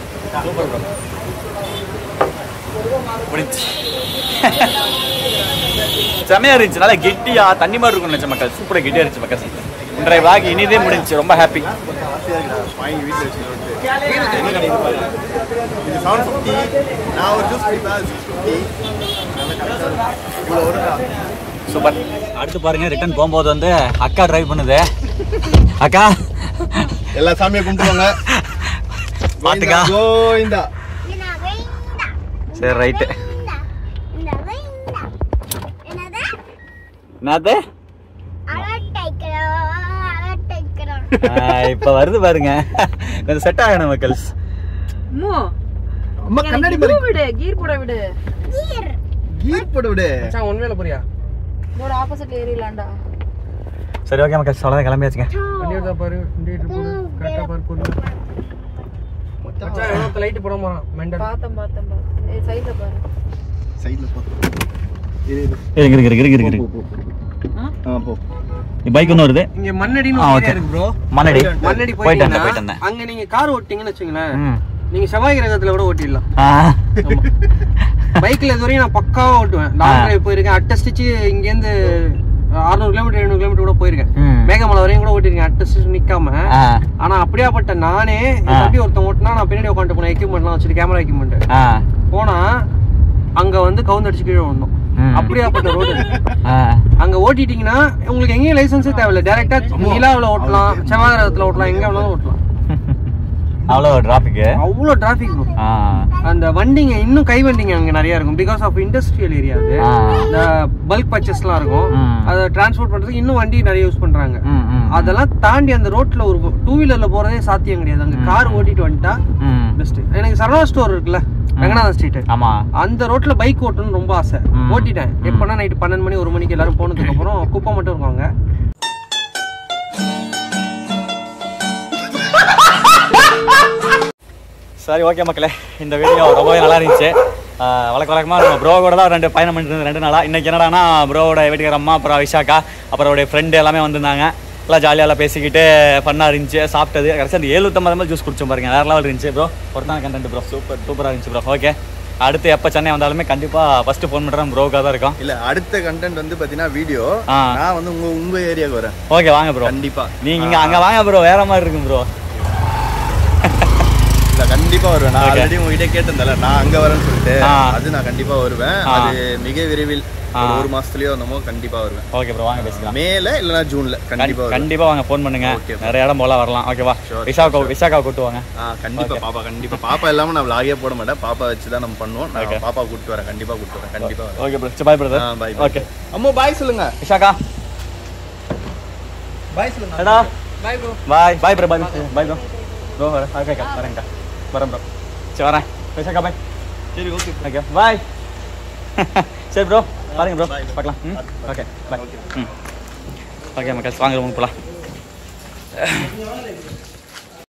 S1: முடிஞ்சு செமையா இருந்துச்சு நல்லா கெட்டியா தண்ணி மாதிரி இருக்கும் நினைச்ச மக்கள் சூப்பரா கெட்டியா இருந்துச்சு மக்கள் இன்றைய வாகி இனிதே முடிஞ்சு ரொம்ப ஹாப்பி
S2: வாங்கி வீட்டில் வச்சுக்கணும் என்ன கிடைக்குது பாரு இது செவன் ஃபிஃப்டி நான் ஒரு ஜூஸ் குடிப்பேன் சிக்ஸ் ஃபிஃப்டி நல்லா கரெக்டாக இவ்வளோ வருதா
S1: சூப்பர் அடுத்து பாருங்க ரிட்டர்ன் போகும்போது வந்து அக்கா டிரைவ் பண்ணுது அக்கா
S2: எல்லா சாமியை கும்பிட்டுவாங்க
S1: பாத்துக்கா
S2: கோவிந்தா
S1: சரி ரைட்டு என்னது ஆஹ், இப்ப வருது பாருங்க கொஞ்சம் செட் ஆகணும் மக்கள்ஸ்
S4: அம்மோ,
S2: அம்மா
S4: எனக்கு
S2: கண்ணாடி
S4: இது
S2: பாரு
S4: விடு கீர் போட விடு
S2: கீர் போட்டு விடு
S3: மச்சான் ஒன்வேல போறியா
S4: இதோட ஆப்போசிட்ல ஏறிடலாம்டா
S1: சரி ஓகே மக்கள்ஸ் அவ்வளோதான் கிளம்பியாச்சுங்க
S3: வண்டி எடுத்தா பாரு இண்டிகேட்டர் போடு கரெக்டா பாரு போடு மச்சான் எவ்வளோ லைட் போட போறான் மெண்டல்
S4: பார்த்தேன் பார்த்தேன் பார்த்தேன் ஏய் சைடுல பாரு
S2: சைடில் போ இரு இரு
S1: இருக்கு இருக்கு இருக்கு இருக்கு
S2: போ,
S1: இருக்கு
S2: போ, போ. ஆ போ
S1: பைக் ஒன்று வருது
S3: இங்க மண்ணடின்னு
S1: ஆ,
S3: ஒரு
S1: okay.
S3: ஏரியா இருக்கு ப்ரோ
S1: மண்ணடி
S3: மண்ணடி
S1: போயிட்டு வந்தேன்
S3: போயிட்டீங்கன்னா
S1: போயிட்டு வந்தேன்
S3: அங்க நீங்க கார் ஓட்டிங்கன்னு வச்சுங்களேன்
S1: ம்
S3: நீங்க செவ்வாய் கிரகத்துல கூட ஓட்டிடலாம்
S1: ஆ
S3: பைக்ல இது வரையும் நான் பக்காவா ஓட்டுவேன் லாங்
S1: ஆ.
S3: டிரைவ் போயிருக்கேன் அட்டஸ்டிச்சு இங்க இருந்து அறுநூறு கிலோமீட்டர் எழுநூறு கிலோமீட்டர் கூட போயிருக்கேன்
S1: ம்.
S3: மேகமலை வரையும் கூட ஓட்டிருக்கேன் அட்டஸ்டிச்சு நிக்காம
S1: ஆ
S3: ஆனா அப்படியாப்பட்ட நானே என்
S1: ஆ.
S3: தம்பி ஒருத்தன் ஓட்டினா நான் பின்னாடி உட்காந்து போனேன் எக்யூப்மெண்ட்லாம் வச்சுட்டு கேமரா எக்யூப்மெண்ட்
S1: ஆ
S3: போனா அங்க வந்து கவுந்தடிச்சு கீழே வந்தோம்
S1: ம்.
S3: அப்படியாப்பட்ட ரோடு
S1: ஆ
S3: அங்க ஓட்டிட்டீங்கன்னா உங்களுக்கு எங்கேயும் லைசன்ஸே தேவையில்ல டேரக்டா நிலாவில் ஓட்டலாம் செவ்வாய் கிரகத்துல ஓட்டலாம் எங்க வேணாலும் ஓட்டலாம்
S1: அவ்வளோ டிராஃபிக்கு
S3: அவ்வளோ டிராஃபிக் இருக்கும்
S1: ஆ
S3: அந்த வண்டிங்க இன்னும் கை வண்டிங்க அங்க நிறைய இருக்கும் பிகாஸ் ஆஃப் இண்டஸ்ட்ரியல் ஏரியா அது
S1: ஆ.
S3: இந்த பல்க் பர்ச்சேஸ்லாம் இருக்கும்
S1: ம்.
S3: அதை டிரான்ஸ்போர்ட் பண்றதுக்கு இன்னும் வண்டி நிறைய யூஸ் பண்றாங்க
S1: ம் ம்
S3: அதெல்லாம் தாண்டி அந்த ரோட்ல ஒரு டூ வீலர்ல போறதே சாத்தியம் கிடையாது அங்க கார் ஓட்டிட்டு வந்துட்டா
S1: ம்
S3: பெஸ்ட் எனக்கு சரவணா ஸ்டோர் இருக்குல்ல ரங்கநாதன் ஸ்ட்ரீட்
S1: ஆமா
S3: அந்த ரோட்ல பைக் ஓட்டணும்னு ரொம்ப ஆசை
S1: ம்.
S3: ஓட்டிட்டேன் எப்பன்னா நைட்டு பன்னெண்டு மணி ஒரு மணிக்கு எல்லாரும் போனதுக்கு அப்புறம் குப்பை மட்டும் இருக்காங்க
S1: சரி ஓகே மக்களே இந்த வீடியோ ரொம்பவே நல்லா இருந்துச்சு ஆஹ் வழக்க வழக்கமாக நம்ம ப்ரோ கூட தான் ரெண்டு பயணம் பண்ணிட்டு இருந்தோம் ரெண்டு நாளாக இன்றைக்கி என்னடானா ப்ரோவோட வீட்டுக்கார அம்மா அப்புறம் விஷாக்கா அப்புறம் அவருடைய ஃப்ரெண்டு எல்லாமே வந்திருந்தாங்க எல்லாம் ஜாலியாக எல்லாம் பேசிக்கிட்டு ஃபன்னாக இருந்துச்சு சாப்பிட்டது கடைசி அந்த ஏழுநூற்றம்பது மணி ஜூஸ் குடிச்சோம் பாருங்க வேறு லெவல் இருந்துச்சு ப்ரோ ஒருத்தான கண்டென்ட் ப்ரோ சூப்பர் சூப்பராக இருந்துச்சு ப்ரோ ஓகே அடுத்து எப்போ சென்னை வந்தாலுமே கண்டிப்பாக ஃபஸ்ட்டு ஃபோன் பண்ணுறேன் ப்ரோக்காக தான் இருக்கும்
S2: இல்ல அடுத்த கண்டென்ட் வந்து பாத்தீங்கன்னா வீடியோ
S1: ஆ.
S2: நான் வந்து உங்க உங்க ஏரியாவுக்கு வரேன்
S1: ஓகே வாங்க ப்ரோ
S2: கண்டிப்பா
S1: நீங்கள் இங்கே அங்கே வாங்க ப்ரோ வேற மாதிரி இருக்கும் ப்ரோ
S2: இல்ல கண்டிப்பா வருவேன் நான்
S1: Okay.
S2: ஆல்ரெடி உங்ககிட்ட கேட்டிருந்தேன் நான் அங்க வரேன்னு சொல்லிட்டு
S1: ஆ.
S2: அது நான் கண்டிப்பா வருவேன்
S1: ஆ.
S2: அது மிக விரைவில்
S1: ஆ.
S2: ஒரு ஒரு மாசத்துலயோ வந்தமோ கண்டிப்பா வருவேன்
S1: ஓகே ப்ரோ வாங்க பேசிக்கலாம்
S2: மேல இல்லனா ஜூன்ல கண்டிப்பா வருவேன்
S1: கண்டிப்பா வாங்க ஃபோன் பண்ணுங்க
S2: Okay, bro.
S1: நிறைய இடம் போல வரலாம் ஓகேவா
S2: Sure,
S1: விசாகா விசாகா கூட்டு வாங்க
S2: ஆ கண்டிப்பா பாப்பா கண்டிப்பா பாப்பா இல்லாம நான் vlog-ஏ போட மாட்டேன் பாப்பா வச்சு தான் நம்ம பண்ணுவோம்
S1: Okay.
S2: நான் பாப்பா கூட்டிட்டு வரேன் கண்டிப்பா கூட்டிட்டு வரேன் கண்டிப்பா வரேன்
S1: ஓகே ப்ரோ பாய் பிரதர்
S2: ஆ பை
S1: ஓகே
S2: அம்மா பாய் சொல்லுங்க
S1: விசாகா
S3: பாய் சொல்லுங்க
S1: எடா
S3: bye bro
S1: bye bye bro bye bye bro bro வரேன் ஓகே அக்கா வரேன்க்கா வரேன் ப்ரோ சரி வரேன் விசாகா பாய்
S2: சரி ஓகே
S1: ஓகே பாய் சரி ப்ரோ பாருங்க ப்ரோ பார்க்கலாம் ம் ஓகே பாய் ம் ஓகே மக்கள் வாங்க ரூமுக்கு போகலாம்